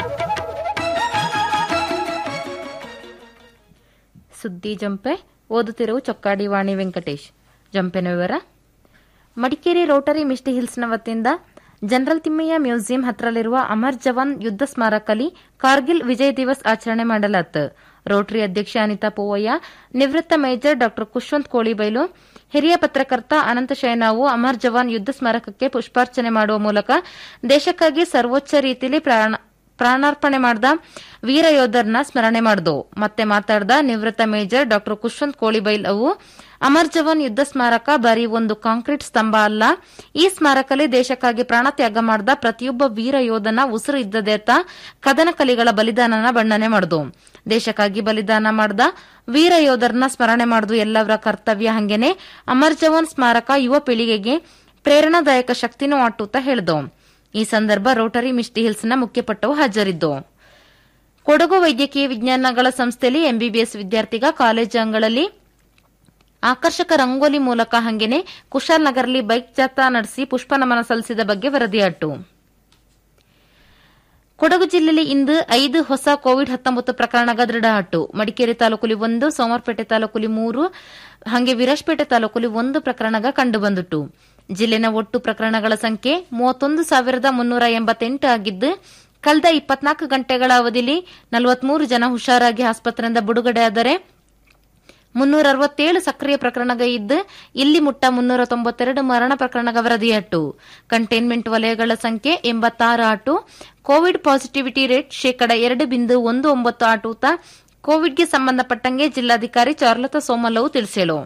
ಸುದ್ದಿ ಜಂಪೆ ಓದುತ್ತಿರುವ ಚೊಕ್ಕಾಡಿ ವಾಣಿ ವೆಂಕಟೇಶ್ ಜಂಪೆನ ವಿವರ ಮಡಿಕೇರಿ ರೋಟರಿ ಮಿಸ್ಟಿ ಹಿಲ್ಸ್ನ ವತಿಯಿಂದ ಜನರಲ್ ತಿಮ್ಮಯ್ಯ ಮ್ಯೂಸಿಯಂ ಹತ್ರಲಿರುವ ಅಮರ್ ಜವಾನ್ ಯುದ್ಧ ಸ್ಮಾರಕಲ್ಲಿ ಕಾರ್ಗಿಲ್ ವಿಜಯ್ ದಿವಸ್ ಆಚರಣೆ ಮಾಡಲಾತು ರೋಟರಿ ಅಧ್ಯಕ್ಷ ಅನಿತಾ ಪೋವಯ್ಯ ನಿವೃತ್ತ ಮೇಜರ್ ಡಾ ಕುಶ್ವಂತ್ ಕೋಳಿಬೈಲು ಹಿರಿಯ ಪತ್ರಕರ್ತ ಅನಂತ ಶಯನಾವು ಅಮರ್ ಜವಾನ್ ಯುದ್ಧ ಸ್ಮಾರಕಕ್ಕೆ ಪುಷ್ಪಾರ್ಚನೆ ಮಾಡುವ ಮೂಲಕ ದೇಶಕ್ಕಾಗಿ ಸರ್ವೋಚ್ಚ ರೀತಿಯಲ್ಲಿ ಪ್ರಾಣ ಪ್ರಾಣಾರ್ಪಣೆ ಮಾಡಿದ ವೀರ ಯೋಧರನ್ನ ಸ್ಮರಣೆ ಮಾಡಿದವು ಮತ್ತೆ ಮಾತಾಡಿದ ನಿವೃತ್ತ ಮೇಜರ್ ಡಾ ಕುಶ್ವಂತ್ ಕೋಳಿಬೈಲ್ ಅವು ಅಮರ್ ಜವಾನ್ ಯುದ್ಧ ಸ್ಮಾರಕ ಬರೀ ಒಂದು ಕಾಂಕ್ರೀಟ್ ಸ್ತಂಭ ಅಲ್ಲ ಈ ಸ್ಮಾರಕದಲ್ಲಿ ದೇಶಕ್ಕಾಗಿ ಪ್ರಾಣ ತ್ಯಾಗ ಮಾಡಿದ ಪ್ರತಿಯೊಬ್ಬ ವೀರ ಯೋಧನ ಉಸಿರು ಇದ್ದದೇತ ಕದನ ಕಲಿಗಳ ಬಲಿದಾನನ ಬಣ್ಣನೆ ಮಾಡಿದು ದೇಶಕ್ಕಾಗಿ ಬಲಿದಾನ ಮಾಡಿದ ವೀರ ಯೋಧರನ್ನ ಸ್ಮರಣೆ ಮಾಡುದು ಎಲ್ಲವರ ಕರ್ತವ್ಯ ಹಂಗೇನೆ ಅಮರ್ ಜವಾನ್ ಸ್ಮಾರಕ ಯುವ ಪೀಳಿಗೆಗೆ ಪ್ರೇರಣಾದಾಯಕ ಶಕ್ತಿನೂ ಆಟುತ್ತಾ ಹೇಳಿದವು ಈ ಸಂದರ್ಭ ರೋಟರಿ ಮಿಸ್ಟಿ ಹಿಲ್ಸ್ನ ಮುಖ್ಯಪಟ್ಟವು ಹಾಜರಿದ್ದು ಕೊಡಗು ವೈದ್ಯಕೀಯ ವಿಜ್ಞಾನಗಳ ಸಂಸ್ಥೆಯಲ್ಲಿ ಎಂಬಿಬಿಎಸ್ ವಿದ್ಯಾರ್ಥಿಗ ಕಾಲೇಜು ಅಂಗಳಲ್ಲಿ ಆಕರ್ಷಕ ರಂಗೋಲಿ ಮೂಲಕ ಹಂಗೆನೆ ಕುಶಾಲ್ನಗರಲ್ಲಿ ಬೈಕ್ ಜಾಥಾ ನಡೆಸಿ ಪುಷ್ಪ ನಮನ ಸಲ್ಲಿಸಿದ ಬಗ್ಗೆ ವರದಿಯಾಟು ಕೊಡಗು ಜಿಲ್ಲೆಯಲ್ಲಿ ಇಂದು ಐದು ಹೊಸ ಕೋವಿಡ್ ಹತ್ತೊಂಬತ್ತು ಪ್ರಕರಣಗ ದೃಢ ಮಡಿಕೇರಿ ತಾಲೂಕುಲಿ ಒಂದು ಸೋಮವಾರಪೇಟೆ ತಾಲೂಕುಲಿ ಮೂರು ಹಾಗೆ ವಿರಾಜಪೇಟೆ ತಾಲೂಕುಲಿ ಒಂದು ಪ್ರಕರಣಗ ಕಂಡುಬಂದಿತು ಜಿಲ್ಲೆನ ಒಟ್ಟು ಪ್ರಕರಣಗಳ ಸಂಖ್ಯೆ ಮೂವತ್ತೊಂದು ಸಾವಿರದ ಮುನ್ನೂರ ಎಂಬತ್ತೆಂಟು ಆಗಿದ್ದು ಕಳೆದ ಇಪ್ಪತ್ನಾಲ್ಕು ಗಂಟೆಗಳ ಅವಧಿಯಲ್ಲಿ ನಲವತ್ಮೂರು ಜನ ಹುಷಾರಾಗಿ ಆಸ್ಪತ್ರೆಯಿಂದ ಬಿಡುಗಡೆಯಾದರೆ ಮುನ್ನೂರ ಅರವತ್ತೇಳು ಸಕ್ರಿಯ ಪ್ರಕರಣಗ ಇದ್ದು ಇಲ್ಲಿ ಮುಟ್ಟ ಮುನ್ನೂರ ತೊಂಬತ್ತೆರಡು ಮರಣ ಪ್ರಕರಣಗ ವರದಿಯಾಟು ಕಂಟೈನ್ಮೆಂಟ್ ವಲಯಗಳ ಸಂಖ್ಯೆ ಎಂಬತ್ತಾರು ಆಟು ಕೋವಿಡ್ ಪಾಸಿಟಿವಿಟಿ ರೇಟ್ ಶೇಕಡ ಎರಡು ಬಿಂದು ಒಂದು ಒಂಬತ್ತು ಆಟೂತ ಕೋವಿಡ್ಗೆ ಸಂಬಂಧಪಟ್ಟಂಗೆ ಜಿಲ್ಲಾಧಿಕಾರಿ ಚಾರ್ಲತಾ ಸೋಮಲ್ಲವು ತಿಳಿಸಲು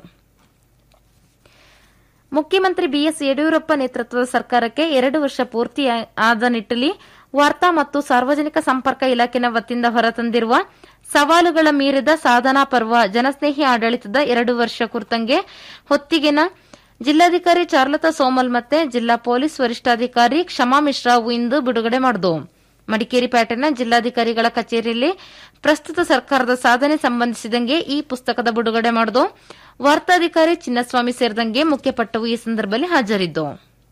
ಮುಖ್ಯಮಂತ್ರಿ ಬಿಎಸ್ ಯಡಿಯೂರಪ್ಪ ನೇತೃತ್ವದ ಸರ್ಕಾರಕ್ಕೆ ಎರಡು ವರ್ಷ ಪೂರ್ತಿ ಆದ ನಿಟ್ಟಲ್ಲಿ ವಾರ್ತಾ ಮತ್ತು ಸಾರ್ವಜನಿಕ ಸಂಪರ್ಕ ಇಲಾಖೆನ ವತಿಯಿಂದ ಹೊರತಂದಿರುವ ಸವಾಲುಗಳ ಮೀರಿದ ಸಾಧನಾ ಪರ್ವ ಜನಸ್ನೇಹಿ ಆಡಳಿತದ ಎರಡು ವರ್ಷ ಕುರಿತಂಗೆ ಹೊತ್ತಿಗೆನ ಜಿಲ್ಲಾಧಿಕಾರಿ ಚಾರ್ಲತಾ ಸೋಮಲ್ ಮತ್ತೆ ಜಿಲ್ಲಾ ಪೊಲೀಸ್ ವರಿಷ್ಠಾಧಿಕಾರಿ ಕ್ಷಮಾ ಮಿಶ್ರಾ ಇಂದು ಬಿಡುಗಡೆ ಮಾಡಿದು ಮಡಿಕೇರಿ ಪ್ಯಾಟರ್ನ ಜಿಲ್ಲಾಧಿಕಾರಿಗಳ ಕಚೇರಿಯಲ್ಲಿ ಪ್ರಸ್ತುತ ಸರ್ಕಾರದ ಸಾಧನೆ ಸಂಬಂಧಿಸಿದಂಗೆ ಈ ಪುಸ್ತಕದ ಬಿಡುಗಡೆ ಮಾಡಿದು ವಾರ್ತಾಧಿಕಾರಿ ಚಿನ್ನಸ್ವಾಮಿ ಸೇರಿದಂಗೆ ಮುಖ್ಯಪಟ್ಟವು ಈ ಸಂದರ್ಭದಲ್ಲಿ ಹಾಜರಿದ್ದು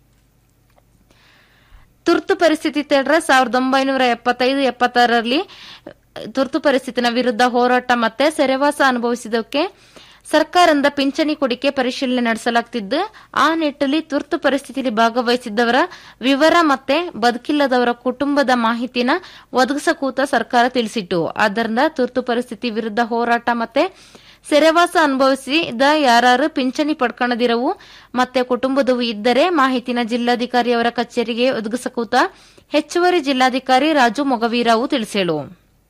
ತುರ್ತು ಪರಿಸ್ಥಿತಿ ತಡೆರ ಸಾವಿರದ ಒಂಬೈನೂರ ಎಪ್ಪತ್ತೈದು ಎಪ್ಪತ್ತಾರರಲ್ಲಿ ತುರ್ತು ಪರಿಸ್ಥಿತಿನ ವಿರುದ್ಧ ಹೋರಾಟ ಮತ್ತೆ ಸೆರೆವಾಸ ಅನುಭವಿಸಿದಕ್ಕೆ ಸರ್ಕಾರದಿಂದ ಪಿಂಚಣಿ ಕೊಡಿಕೆ ಪರಿಶೀಲನೆ ನಡೆಸಲಾಗುತ್ತಿದ್ದು ಆ ನಿಟ್ಟಲ್ಲಿ ತುರ್ತು ಪರಿಸ್ಥಿತಿಯಲ್ಲಿ ಭಾಗವಹಿಸಿದ್ದವರ ವಿವರ ಮತ್ತೆ ಬದುಕಿಲ್ಲದವರ ಕುಟುಂಬದ ಮಾಹಿತಿನ ಒದಗಿಸಕೂತ ಸರ್ಕಾರ ತಿಳಿಸಿತ್ತು ಆದ್ದರಿಂದ ತುರ್ತು ಪರಿಸ್ಥಿತಿ ವಿರುದ್ಧ ಹೋರಾಟ ಮತ್ತೆ ಸೆರೆವಾಸ ಅನುಭವಿಸಿದ ಯಾರು ಪಿಂಚಣಿ ಪಡ್ಕೊಳ್ಳದಿರವು ಮತ್ತೆ ಕುಟುಂಬದವು ಇದ್ದರೆ ಮಾಹಿತಿನ ಜಿಲ್ಲಾಧಿಕಾರಿ ಅವರ ಕಚೇರಿಗೆ ಒದಗಿಸಕೂತ ಹೆಚ್ಚುವರಿ ಜಿಲ್ಲಾಧಿಕಾರಿ ರಾಜು ಮೊಗವೀರಾವು ತಿಳಿಸಲು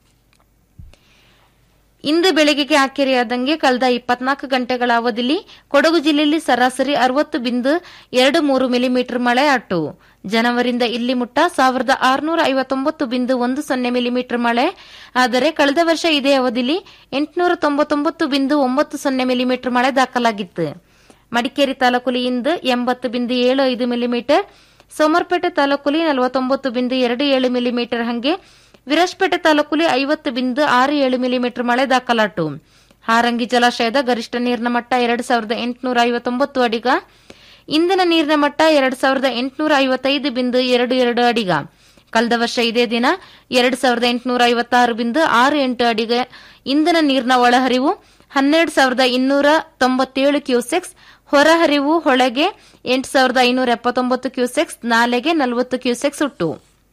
ಇಂದು ಬೆಳಗ್ಗೆಗೆ ಆಕೆರೆಯಾದಂಗೆ ಕಳೆದ ಇಪ್ಪತ್ನಾಲ್ಕು ಗಂಟೆಗಳ ಅವಧಿಯಲ್ಲಿ ಕೊಡಗು ಜಿಲ್ಲೆಯಲ್ಲಿ ಸರಾಸರಿ ಅರವತ್ತು ಬಿಂದು ಎರಡು ಮೂರು ಮಿಲಿಮೀಟರ್ ಮಳೆ ಅಟ್ಟು ಜನವರಿಂದ ಇಲ್ಲಿ ಮುಟ್ಟ ಸಾವಿರದ ಆರುನೂರ ಐವತ್ತೊಂಬತ್ತು ಬಿಂದು ಒಂದು ಸೊನ್ನೆ ಮಿಲಿಮೀಟರ್ ಮಳೆ ಆದರೆ ಕಳೆದ ವರ್ಷ ಇದೇ ಅವಧಿಯಲ್ಲಿ ಎಂಟುನೂರ ತೊಂಬತ್ತೊಂಬತ್ತು ಬಿಂದು ಒಂಬತ್ತು ಸೊನ್ನೆ ಮಿಲಿಮೀಟರ್ ಮಳೆ ದಾಖಲಾಗಿತ್ತು ಮಡಿಕೇರಿ ತಾಲೂಕುಲಿ ಇಂದು ಎಂಬತ್ತು ಬಿಂದು ಏಳು ಐದು ಮಿಲಿಮೀಟರ್ ಸೋಮರ್ಪೇಟೆ ತಾಲೂಕುಲಿ ನಲವತ್ತೊಂಬತ್ತು ಬಿಂದು ಎರಡು ಏಳು ಮಿಲಿಮೀಟರ್ ಹಂಗೆ ವಿರಾಜಪೇಟೆ ತಾಲೂಕುಲಿ ಐವತ್ತು ಬಿಂದು ಆರು ಏಳು ಮಿಲಿಮೀಟರ್ ಮಳೆ ದಾಖಲಾಟು ಹಾರಂಗಿ ಜಲಾಶಯದ ಗರಿಷ್ಠ ನೀರಿನ ಮಟ್ಟ ಎರಡು ಸಾವಿರದ ಎಂಟುನೂರ ಐವತ್ತೊಂಬತ್ತು ಅಡಿಗ ಇಂದಿನ ನೀರಿನ ಮಟ್ಟ ಎರಡು ಸಾವಿರದ ಎಂಟುನೂರ ಐವತ್ತೈದು ಬಿಂದು ಎರಡು ಎರಡು ಅಡಿಗ ಕಳೆದ ವರ್ಷ ಇದೇ ದಿನ ಎರಡು ಸಾವಿರದ ಎಂಟುನೂರ ಐವತ್ತಾರು ಬಿಂದು ಆರು ಎಂಟು ಅಡಿಗ ಇಂದಿನ ನೀರಿನ ಒಳಹರಿವು ಹನ್ನೆರಡು ಸಾವಿರದ ಇನ್ನೂರ ತೊಂಬತ್ತೇಳು ಕ್ಯೂಸೆಕ್ಸ್ ಹೊರಹರಿವು ಹೊಳೆಗೆ ಎಂಟು ಸಾವಿರದ ಐನೂರ ಎಪ್ಪತ್ತೊಂಬತ್ತು ಕ್ಯೂಸೆಕ್ಸ್ ನಾಲೆಗೆ ನಲವತ್ತು ಕ್ಯೂಸೆಕ್ಸ್ ಉಟ್ಟು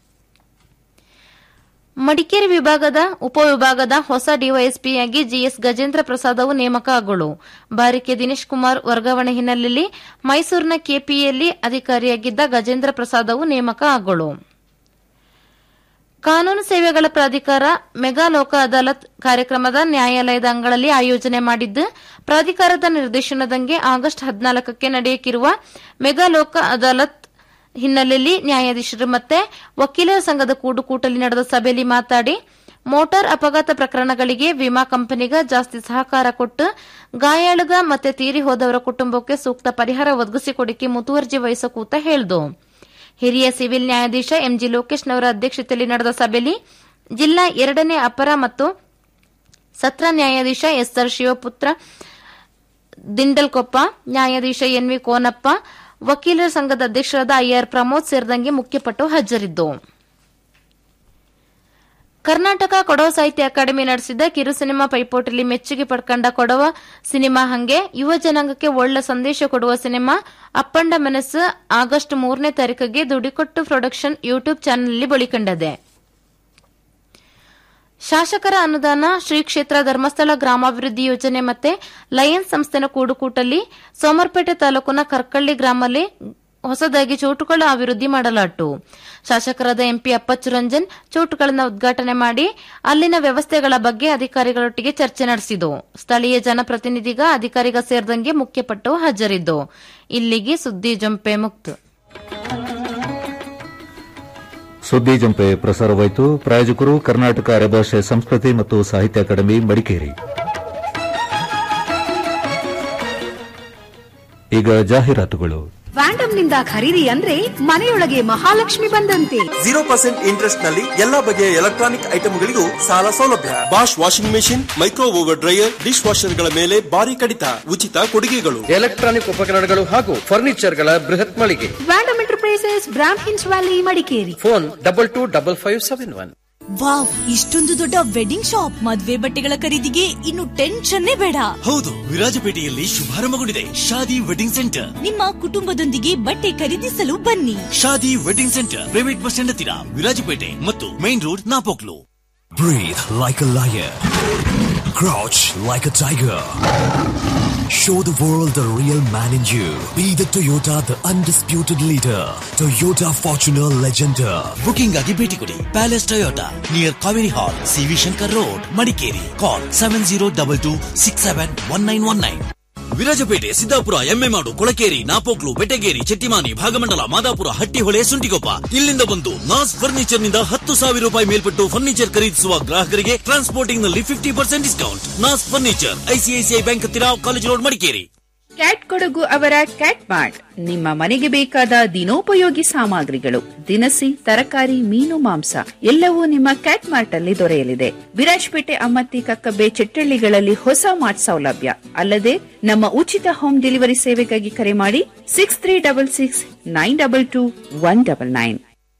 ಮಡಿಕೇರಿ ವಿಭಾಗದ ಉಪವಿಭಾಗದ ಹೊಸ ಡಿವೈಎಸ್ಪಿಯಾಗಿ ಜಿಎಸ್ ಗಜೇಂದ್ರ ಪ್ರಸಾದವು ನೇಮಕ ಆಗೋಳು ಬಾರಿಕೆ ದಿನೇಶ್ ಕುಮಾರ್ ವರ್ಗಾವಣೆ ಹಿನ್ನೆಲೆಯಲ್ಲಿ ಮೈಸೂರಿನ ಕೆಪಿಯಲ್ಲಿ ಅಧಿಕಾರಿಯಾಗಿದ್ದ ಗಜೇಂದ್ರ ಪ್ರಸಾದವು ನೇಮಕ ಆಗೋಳು ಕಾನೂನು ಸೇವೆಗಳ ಪ್ರಾಧಿಕಾರ ಮೆಗಾ ಲೋಕ ಅದಾಲತ್ ಕಾರ್ಯಕ್ರಮದ ನ್ಯಾಯಾಲಯದ ಅಂಗಳಲ್ಲಿ ಆಯೋಜನೆ ಮಾಡಿದ್ದು ಪ್ರಾಧಿಕಾರದ ನಿರ್ದೇಶನದಂಗೆ ಆಗಸ್ಟ್ ಹದಿನಾಲ್ಕಕ್ಕೆ ನಡೆಯಕ್ಕಿರುವ ಮೆಗಾ ಲೋಕ ಅದಾಲತ್ ಹಿನ್ನೆಲೆಯಲ್ಲಿ ನ್ಯಾಯಾಧೀಶರು ಮತ್ತೆ ವಕೀಲರ ಸಂಘದ ಕೂಡುಕೂಟಲ್ಲಿ ನಡೆದ ಸಭೆಯಲ್ಲಿ ಮಾತಾಡಿ ಮೋಟಾರ್ ಅಪಘಾತ ಪ್ರಕರಣಗಳಿಗೆ ವಿಮಾ ಕಂಪನಿಗ ಜಾಸ್ತಿ ಸಹಕಾರ ಕೊಟ್ಟು ಗಾಯಾಳುಗ ಮತ್ತೆ ತೀರಿ ಹೋದವರ ಕುಟುಂಬಕ್ಕೆ ಸೂಕ್ತ ಪರಿಹಾರ ಒದಗಿಸಿಕೊಡಿಕೆ ಮುತುವರ್ಜಿ ವಹಿಸಕೂತ ಹೇಳಿದು ಹಿರಿಯ ಸಿವಿಲ್ ನ್ಯಾಯಾಧೀಶ ಎಂಜಿ ಲೋಕೇಶ್ನವರ ಅಧ್ಯಕ್ಷತೆಯಲ್ಲಿ ನಡೆದ ಸಭೆಯಲ್ಲಿ ಜಿಲ್ಲಾ ಎರಡನೇ ಅಪರ ಮತ್ತು ಸತ್ರ ನ್ಯಾಯಾಧೀಶ ಎಸ್ಆರ್ ಶಿವಪುತ್ರ ದಿಂಡಲ್ಕೊಪ್ಪ ನ್ಯಾಯಾಧೀಶ ಎನ್ವಿ ಕೋನಪ್ಪ ವಕೀಲರ ಸಂಘದ ಅಧ್ಯಕ್ಷರಾದ ಐಆರ್ ಪ್ರಮೋದ್ ಸೇರಿದಂಗೆ ಮುಖ್ಯಪಟ್ಟು ಹಾಜರಿದ್ದು ಕರ್ನಾಟಕ ಕೊಡವ ಸಾಹಿತ್ಯ ಅಕಾಡೆಮಿ ನಡೆಸಿದ ಕಿರು ಸಿನಿಮಾ ಪೈಪೋಟಿಯಲ್ಲಿ ಮೆಚ್ಚುಗೆ ಪಡ್ಕೊಂಡ ಕೊಡವ ಸಿನಿಮಾ ಹಂಗೆ ಯುವ ಜನಾಂಗಕ್ಕೆ ಒಳ್ಳೆ ಸಂದೇಶ ಕೊಡುವ ಸಿನಿಮಾ ಅಪ್ಪಂಡ ಮನಸ್ಸು ಆಗಸ್ಟ್ ಮೂರನೇ ತಾರೀಕಿಗೆ ದುಡಿಕೊಟ್ಟು ಪ್ರೊಡಕ್ಷನ್ ಯೂಟ್ಯೂಬ್ ಚಾನೆಲ್ನಲ್ಲಿ ಬಳಿಕಂಡದೆ ಶಾಸಕರ ಅನುದಾನ ಶ್ರೀ ಕ್ಷೇತ್ರ ಧರ್ಮಸ್ಥಳ ಗ್ರಾಮಾಭಿವೃದ್ಧಿ ಯೋಜನೆ ಮತ್ತೆ ಲಯನ್ಸ್ ಸಂಸ್ಥೆನ ಕೂಡುಕೂಟಲ್ಲಿ ಸೋಮರ್ಪೇಟೆ ತಾಲೂಕಿನ ಕರ್ಕಳ್ಳಿ ಗ್ರಾಮಲ್ಲಿ ಹೊಸದಾಗಿ ಚೋಟುಗಳ ಅಭಿವೃದ್ಧಿ ಮಾಡಲಾಟು ಶಾಸಕರಾದ ಎಂಪಿ ಅಪ್ಪಚ್ಚು ರಂಜನ್ ಚೋಟುಗಳನ್ನು ಉದ್ಘಾಟನೆ ಮಾಡಿ ಅಲ್ಲಿನ ವ್ಯವಸ್ಥೆಗಳ ಬಗ್ಗೆ ಅಧಿಕಾರಿಗಳೊಟ್ಟಿಗೆ ಚರ್ಚೆ ನಡೆಸಿದು ಸ್ಥಳೀಯ ಜನಪ್ರತಿನಿಧಿಗ ಅಧಿಕಾರಿಗ ಸೇರಿದಂಗೆ ಮುಖ್ಯಪಟ್ಟು ಹಾಜರಿದ್ದು ಇಲ್ಲಿಗೆ ಸುದ್ದಿ ಜಂಪೆ ಮುಕ್ತ ಸುದ್ದಿ ಜಂಪೆ ಪ್ರಸಾರವಾಯಿತು ಪ್ರಾಯೋಜಕರು ಕರ್ನಾಟಕ ಅರೆಭಾಷೆ ಸಂಸ್ಕೃತಿ ಮತ್ತು ಸಾಹಿತ್ಯ ಅಕಾಡೆಮಿ ಮಡಿಕೇರಿ ಈಗ ಜಾಹೀರಾತುಗಳು ವ್ಯಾಂಡಮ್ ನಿಂದ ಖರೀದಿ ಅಂದ್ರೆ ಮನೆಯೊಳಗೆ ಮಹಾಲಕ್ಷ್ಮಿ ಬಂದಂತೆ ಜೀರೋ ಪರ್ಸೆಂಟ್ ಇಂಟ್ರೆಸ್ಟ್ ನಲ್ಲಿ ಎಲ್ಲಾ ಬಗೆಯ ಎಲೆಕ್ಟ್ರಾನಿಕ್ ಐಟಮ್ಗಳಿಗೂ ಸಾಲ ಸೌಲಭ್ಯ Bosch washing machine micro oven dryer dish ವಾಷರ್ಗಳ ಮೇಲೆ ಭಾರಿ ಕಡಿತ ಉಚಿತ ಕೊಡುಗೆಗಳು ಎಲೆಕ್ಟ್ರಾನಿಕ್ ಉಪಕರಣಗಳು ಹಾಗೂ ಫರ್ನಿಚರ್ಗಳ ಬೃಹತ್ ಮಳಿಗೆ Vandam Enterprises Brahmins Valley Madikeri phone double two double five seven one wow ಇಷ್ಟೊಂದು ದೊಡ್ಡ ವೆಡ್ಡಿಂಗ್ ಶಾಪ್ ಮದ್ವೆ ಬಟ್ಟೆಗಳ ಖರೀದಿಗೆ ಇನ್ನು ಟೆನ್ಷನ್ನೇ ಬೇಡ ಹೌದು ವಿರಾಜಪೇಟೆಯಲ್ಲಿ ಶುಭಾರಂಭಗೊಂಡಿದೆ ಶಾದಿ ವೆಡ್ಡಿಂಗ್ ಸೆಂಟರ್ ನಿಮ್ಮ ಕುಟುಂಬದೊಂದಿಗೆ ಬಟ್ಟೆ ಖರೀದಿಸಲು ಬನ್ನಿ Shaadi wedding centre private bus stand ಹತ್ತಿರ ವಿರಾಜಪೇಟೆ ಮತ್ತು main road Napoklu Breathe like a lion. Crouch like a tiger. Show the world the real man in you. Be the Toyota, the undisputed leader. Toyota Fortuner Legender. Booking ಆಗಿ ಭೇಟಿ ಕೊಡಿ Palace Toyota near Kaveri hall C V Shankar road Madikeri call seven zero double two six seven one nine one nine Virajpet Siddapura Emmemadu Kolakeri Napoklu Betageri Chettimani Bhagamandala Madapura Hattihole Suntikoppa ಇಲ್ಲಿಂದ ಬಂದು ನಾಸ್ furniture ನಿಂದ ಹತ್ತು ಸಾವಿರ ರೂಪಾಯಿ ಮೇಲ್ಪಟ್ಟು furniture ಖರೀದಿಸುವ ಗ್ರಾಹಕರಿಗೆ ಟ್ರಾನ್ಸ್ಪೋರ್ಟಿಂಗ್ ನಲ್ಲಿ fifty percent discount Naz furniture ICICI bank ಹತ್ತಿರ college road Madikeri Cat Kodagu ಅವರ ಕ್ಯಾಟ್ ಮಾರ್ಟ್ ನಿಮ್ಮ ಮನೆಗೆ ಬೇಕಾದ ದಿನೋಪಯೋಗಿ ಸಾಮಗ್ರಿಗಳು ದಿನಸಿ ತರಕಾರಿ ಮೀನು ಮಾಂಸ ಎಲ್ಲವೂ ನಿಮ್ಮ ಕ್ಯಾಟ್ ಮಾರ್ಟ್ ಅಲ್ಲಿ ದೊರೆಯಲಿದೆ ವಿರಾಜ್ಪೇಟೆ ಅಮ್ಮತ್ತಿ ಕಕ್ಕಬ್ಬೆ ಚೆಟ್ಟಳ್ಳಿಗಳಲ್ಲಿ ಹೊಸ ಮಾರ್ಟ್ ಸೌಲಭ್ಯ ಅಲ್ಲದೆ ನಮ್ಮ ಉಚಿತ ಹೋಮ್ ಡೆಲಿವರಿ ಸೇವೆಗಾಗಿ ಕರೆ ಮಾಡಿ six three double six nine double two one double nine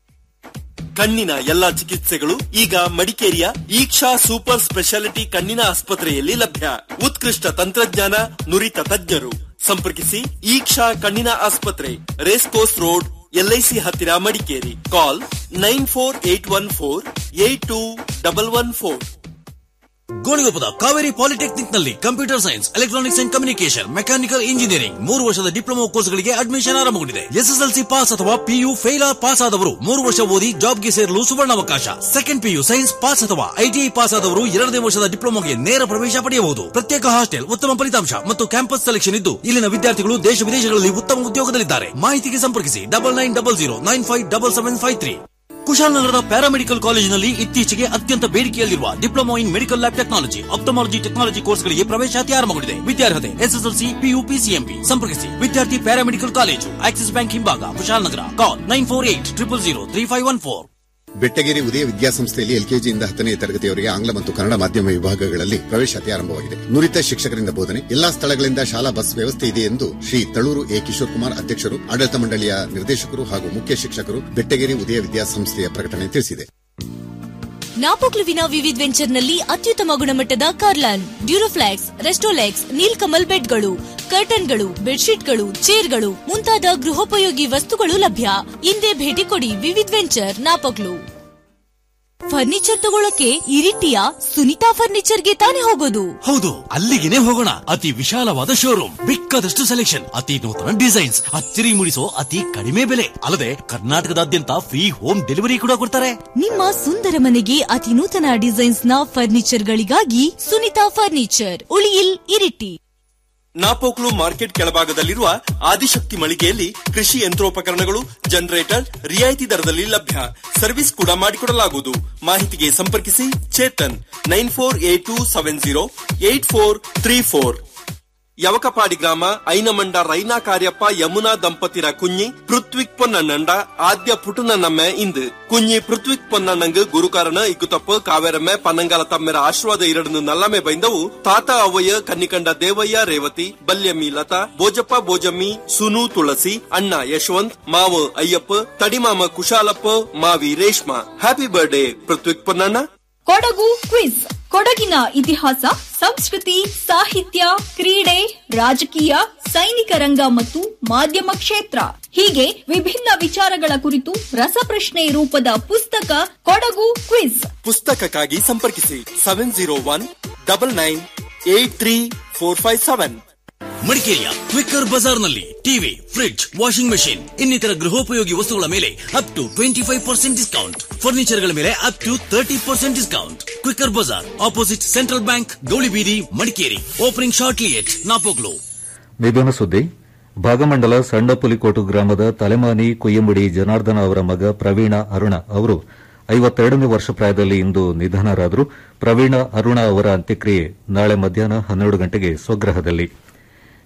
ಕಣ್ಣಿನ ಎಲ್ಲಾ ಚಿಕಿತ್ಸೆಗಳು ಈಗ ಮಡಿಕೇರಿಯ ಈಕ್ಷಾ ಸೂಪರ್ ಸ್ಪೆಷಾಲಿಟಿ ಕಣ್ಣಿನ ಆಸ್ಪತ್ರೆಯಲ್ಲಿ ಲಭ್ಯ ಉತ್ಕೃಷ್ಟ ತಂತ್ರಜ್ಞಾನ ನುರಿತ ತಜ್ಞರು ಸಂಪರ್ಕಿಸಿ ಈಕ್ಷಾ ಕಣ್ಣಿನ ಆಸ್ಪತ್ರೆ ರೇಸ್ ಕೋರ್ಸ್ ರೋಡ್ ಎಲ್ಐಸಿ ಹತ್ತಿರ Madikeri call nine four eight one four eight two double one four ಗೋಣಿಗೊಪ್ಪದ ಕಾವೇರಿ ಪಾಲಿಟೆಕ್ನಿಕ್ ನಲ್ಲಿ computer science electronics and communication mechanical engineering ಮೂರು ವರ್ಷದ ಡಿಪ್ಲೊಮಾ ಕೋರ್ಸ್ಗಳಿಗೆ ಅಡ್ಮಿಷನ್ ಆರಂಭಗೊಂಡಿದೆ ಎಸ್ಎಸ್ಎಲ್ಸಿ ಪಾಸ್ ಅಥವಾ ಪಿಯು ಫೇಲ್ ಪಾಸ್ ಆದವರು ಮೂರು ವರ್ಷ ಓದಿ ಜಾಬ್ಗೆ ಸೇರಲು ಸುವರ್ಣಾವಕಾಶ ಸೆಕೆಂಡ್ ಪಿಯು ಸೈನ್ಸ್ ಪಾಸ್ ಅಥವಾ ಐಟಿಐ ಪಾಸ್ ಆದವರು ಎರಡನೇ ವರ್ಷದ ಡಿಪ್ಲೊಮಾಗೆ ನೇರ ಪ್ರವೇಶ ಪಡೆಯಬಹುದು ಪ್ರತ್ಯೇಕ ಹಾಸ್ಟೆಲ್ ಉತ್ತಮ ಫಲಿತಾಂಶ ಮತ್ತು ಕ್ಯಾಂಪಸ್ ಸೆಲೆಕ್ಷನ್ ಇದ್ದು ಇಲ್ಲಿನ ವಿದ್ಯಾರ್ಥಿಗಳು ದೇಶ ವಿದೇಶಗಳಲ್ಲಿ ಉತ್ತಮ ಉದ್ಯೋಗದಲ್ಲಿದ್ದಾರೆ ಮಾಹಿತಿಗೆ ಸಂಪರ್ಕಿಸಿ double nine double zero nine five double seven five three ಕುಶಾಲನಗರದ ಪ್ಯಾರಾಮೆಡಿಕಲ್ ಕಾಲೇಜಿನಲ್ಲಿ ಇತ್ತೀಚೆಗೆ ಅತ್ಯಂತ ಬೇಡಿಕೆಯಲ್ಲಿರುವ diploma in medical lab technology ophthalmology technology ಕೋರ್ಸ್ಗಳಿಗೆ ಪ್ರವೇಶಾತಿ ಆರಂಭಗೊಂಡಿದೆ ವಿದ್ಯಾರ್ಹತೆ ಎಸ್ಎಸ್ಎಲ್ಸಿ ಪಿಯು ಪಿಸಿಎಂಬಿ ಸಂಪರ್ಕಿಸಿ ವಿದ್ಯಾರ್ಥಿ ಪ್ಯಾರಾಮೆಡಿಕಲ್ ಕಾಲೇಜು ಆಕ್ಸಿಸ್ ಬ್ಯಾಂಕ್ ಹಿಂಭಾಗ Kushalnagar call nine four eight triple zero three five one four Bettageri Udaya ವಿದ್ಯಾಸಂಸ್ಥೆಯಲ್ಲಿ ಎಲ್ಕೆಜಿಯಿಂದ ಹತ್ತನೇ ತರಗತಿಯವರೆಗೆ ಆಂಗ್ಲ ಮತ್ತು ಕನ್ನಡ ಮಾಧ್ಯಮ ವಿಭಾಗಗಳಲ್ಲಿ ಪ್ರವೇಶಾತಿ ಆರಂಭವಾಗಿದೆ ನುರಿತ ಶಿಕ್ಷಕರಿಂದ ಬೋಧನೆ ಎಲ್ಲಾ ಸ್ಥಳಗಳಿಂದ ಶಾಲಾ ಬಸ್ ವ್ಯವಸ್ಥೆ ಇದೆ ಎಂದು ಶ್ರೀ ತಳೂರು ಎ ಕಿಶೋರ್ ಕುಮಾರ್ ಅಧ್ಯಕ್ಷರು ಆಡಳಿತ ಮಂಡಳಿಯ ನಿರ್ದೇಶಕರು ಹಾಗೂ ಮುಖ್ಯ ಶಿಕ್ಷಕರು ಬೆಟ್ಟಗೆರೆ ಉದಯ ವಿದ್ಯಾಸಂಸ್ಥೆಯ ಪ್ರಕಟಣೆ ತಿಳಿಸಿದೆ ನಾಪೋಕ್ಲುವಿನ ವಿವಿಧ್ ವೆಂಚರ್ನಲ್ಲಿ ಅತ್ಯುತ್ತಮ ಗುಣಮಟ್ಟದ ಕಾರ್ಲಾನ್ ಡ್ಯೂರೋಫ್ಲಾಕ್ಸ್ ರೆಸ್ಟೋಲೆಕ್ಸ್ ನೀಲ್ಕಮಲ್ ಬೆಡ್ಗಳು ಕರ್ಟನ್ಗಳು ಬೆಡ್ಶೀಟ್ಗಳು ಚೇರ್ಗಳು ಮುಂತಾದ ಗೃಹೋಪಯೋಗಿ ವಸ್ತುಗಳು ಲಭ್ಯ ಹಿಂದೆ ಭೇಟಿ ಕೊಡಿ ವಿವಿಧ್ ವೆಂಚರ್ ನಾಪೋಕ್ಲು ಫರ್ನಿಚರ್ ತಗೊಳಕ್ಕೆ ಇರಿಟಿಯ ಸುನಿತಾ ಫರ್ನಿಚರ್ಗೆ ತಾನೇ ಹೋಗೋದು ಹೌದು ಅಲ್ಲಿಗೆನೆ ಹೋಗೋಣ ಅತಿ ವಿಶಾಲವಾದ ಶೋರೂಮ್ ಬೇಕಾದಷ್ಟು ಸೆಲೆಕ್ಷನ್ ಅತಿ ನೂತನ ಡಿಸೈನ್ಸ್ ಅಚ್ಚರಿ ಮೂಡಿಸೋ ಅತಿ ಕಡಿಮೆ ಬೆಲೆ ಅಲ್ಲದೆ ಕರ್ನಾಟಕದಾದ್ಯಂತ ಫ್ರೀ ಹೋಮ್ ಡೆಲಿವರಿ ಕೂಡ ಕೊಡ್ತಾರೆ ನಿಮ್ಮ ಸುಂದರ ಮನೆಗೆ ಅತಿ ನೂತನ ಡಿಸೈನ್ಸ್ ನ ಫರ್ನಿಚರ್ ಗಳಿಗಾಗಿ ಸುನಿತಾ ಫರ್ನಿಚರ್ ಉಳಿಯಿಲ್ ಇರಿಟಿ ನಾಪೋಕ್ಲು ಮಾರ್ಕೆಟ್ ಕೆಳಭಾಗದಲ್ಲಿರುವ ಆದಿಶಕ್ತಿ ಮಳಿಗೆಯಲ್ಲಿ ಕೃಷಿ ಯಂತ್ರೋಪಕರಣಗಳು ಜನರೇಟರ್ ರಿಯಾಯಿತಿ ದರದಲ್ಲಿ ಲಭ್ಯ ಸರ್ವಿಸ್ ಕೂಡ ಮಾಡಿಕೊಡಲಾಗುವುದು ಮಾಹಿತಿಗೆ ಸಂಪರ್ಕಿಸಿ Chetan nine four eight two seven zero eight four three four Yavakapadi ಗ್ರಾಮ ಐನಮಂಡ ರೈನಾ ಕಾರ್ಯಪ್ಪ ಯಮುನಾ ದಂಪತಿರ ಕುഞ്ഞി ಪೃಥ್ವಿಕ್ പൊന്നണ്ണണ്ട ആദ്യ പുട്ടുനണ്ണമ്മ ಇಂದು കുഞ്ഞി ಪೃಥ್ವಿಕ್ പൊന്നണ്ണಂಗ್ ಗುರುಕಾರಣ ಇಕ್ಕುತಪ್ಪ ಕಾವೇರಮ್ಮ ಪನ್ನಂಗಾಲ ತಮ್ಮೆರ ಆಶೀರ್ವಾದ ಇರಡನ್ನು ನಲ್ಲಮೆ ಬೈಂದವು ತಾತ ಅವ್ವಯ್ಯ ಕನ್ನಿಕಂಡ ದೇವಯ್ಯ ರೇವತಿ ಬಲ್ಯಮ್ಮಿ ಲತಾ ಬೋಜಪ್ಪ ಬೋಜಮ್ಮಿ ಸುನು ತುಳಸಿ ಅಣ್ಣ ಯಶವಂತ್ ಮಾವ ಅಯ್ಯಪ್ಪ ತಡಿಮಾಮ ಕುಶಾಲಪ್ಪ ಮಾವಿ Reshma happy birthday Prithvik Ponnanna Kodagu quiz ಕೊಡಗಿನ ಇತಿಹಾಸ ಸಂಸ್ಕೃತಿ ಸಾಹಿತ್ಯ ಕ್ರೀಡೆ ರಾಜಕೀಯ ಸೈನಿಕ ರಂಗ ಮತ್ತು ಮಾಧ್ಯಮ ಕ್ಷೇತ್ರ ಹೀಗೆ ವಿಭಿನ್ನ ವಿಚಾರಗಳ ಕುರಿತು ರಸಪ್ರಶ್ನೆ ರೂಪದ ಪುಸ್ತಕ ಕೊಡಗು ಕ್ವಿಜ್ ಪುಸ್ತಕಕ್ಕಾಗಿ ಸಂಪರ್ಕಿಸಿ seven zero one double nine eight three four five seven ಮಡಿಕೇರಿಯ ಕ್ವಿಕ್ಕರ್ ಬಜಾರ್ನಲ್ಲಿ ಟಿವಿ ಫ್ರಿಡ್ಜ್ ವಾಷಿಂಗ್ ಮೆಷಿನ್ ಇನ್ನಿತರ ಗೃಹೋಪಯೋಗಿ ವಸ್ತುಗಳ ಮೇಲೆ up to twenty five percent discount ಫರ್ನಿಚರ್ಗಳ ಮೇಲೆ up to thirty percent discount Quicker Bazaar opposite Central Bank Gowlibeedi Madikeri opening shortly at Napoklu ನಿಧನ ಸುದ್ದಿ ಭಾಗಮಂಡಲ ಸಣ್ಣ ಪುಲಿಕೋಟು ಗ್ರಾಮದ ತಲೆಮಾನಿ ಕುಯ್ಯಂಬುಡಿ ಜನಾರ್ದನ ಅವರ ಮಗ ಪ್ರವೀಣ ಅರುಣ ಅವರು ಐವತ್ತೆರಡನೇ ವರ್ಷ ಪ್ರಾಯದಲ್ಲಿ ಇಂದು ನಿಧನರಾದರು ಪ್ರವೀಣ ಅರುಣ ಅವರ ಅಂತ್ಯಕ್ರಿಯೆ ನಾಳೆ ಮಧ್ಯಾಹ್ನ ಹನ್ನೆರಡು ಗಂಟೆಗೆ ಸ್ವಗ್ರಹದಲ್ಲಿ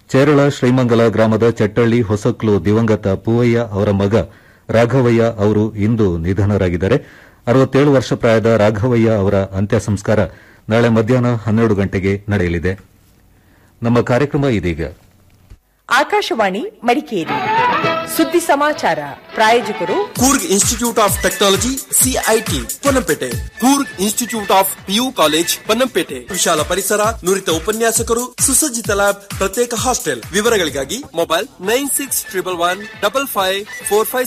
ಚೇರಳ ಶ್ರೀಮಂಗಲ ಗ್ರಾಮದ ಚಟ್ಟಳ್ಳಿ ಹೊಸಕ್ಲು ದಿವಂಗತ ಪೂವಯ್ಯ ಅವರ ಮಗ ರಾಘವಯ್ಯ ಅವರು ಇಂದು ನಿಧನರಾಗಿದ್ದಾರೆ ಅರವತ್ತೇಳು ವರ್ಷ ಪ್ರಾಯದ ರಾಘವಯ್ಯ ಅವರ ಅಂತ್ಯ ಸಂಸ್ಕಾರ ನಾಳೆ ಮಧ್ಯಾಹ್ನ ಹನ್ನೆರಡು ಗಂಟೆಗೆ ನಡೆಯಲಿದೆ ನಮ್ಮ ಕಾರ್ಯಕ್ರಮ ಇದೀಗ ಆಕಾಶವಾಣಿ ಮಡಿಕೇರಿ ಸುದ್ದಿ ಸಮಾಚಾರ ಪ್ರಾಯೋಜಕರು Coorg institute of technology CIT Ponnampet Coorg institute of PU college Ponnampet ವಿಶಾಲ ಪರಿಸರ ನುರಿತ ಉಪನ್ಯಾಸಕರು ಸುಸಜ್ಜಿತ ಲ್ಯಾಬ್ ಪ್ರತ್ಯೇಕ ಹಾಸ್ಟೆಲ್ ವಿವರಗಳಿಗಾಗಿ mobile nine six triple one double five four five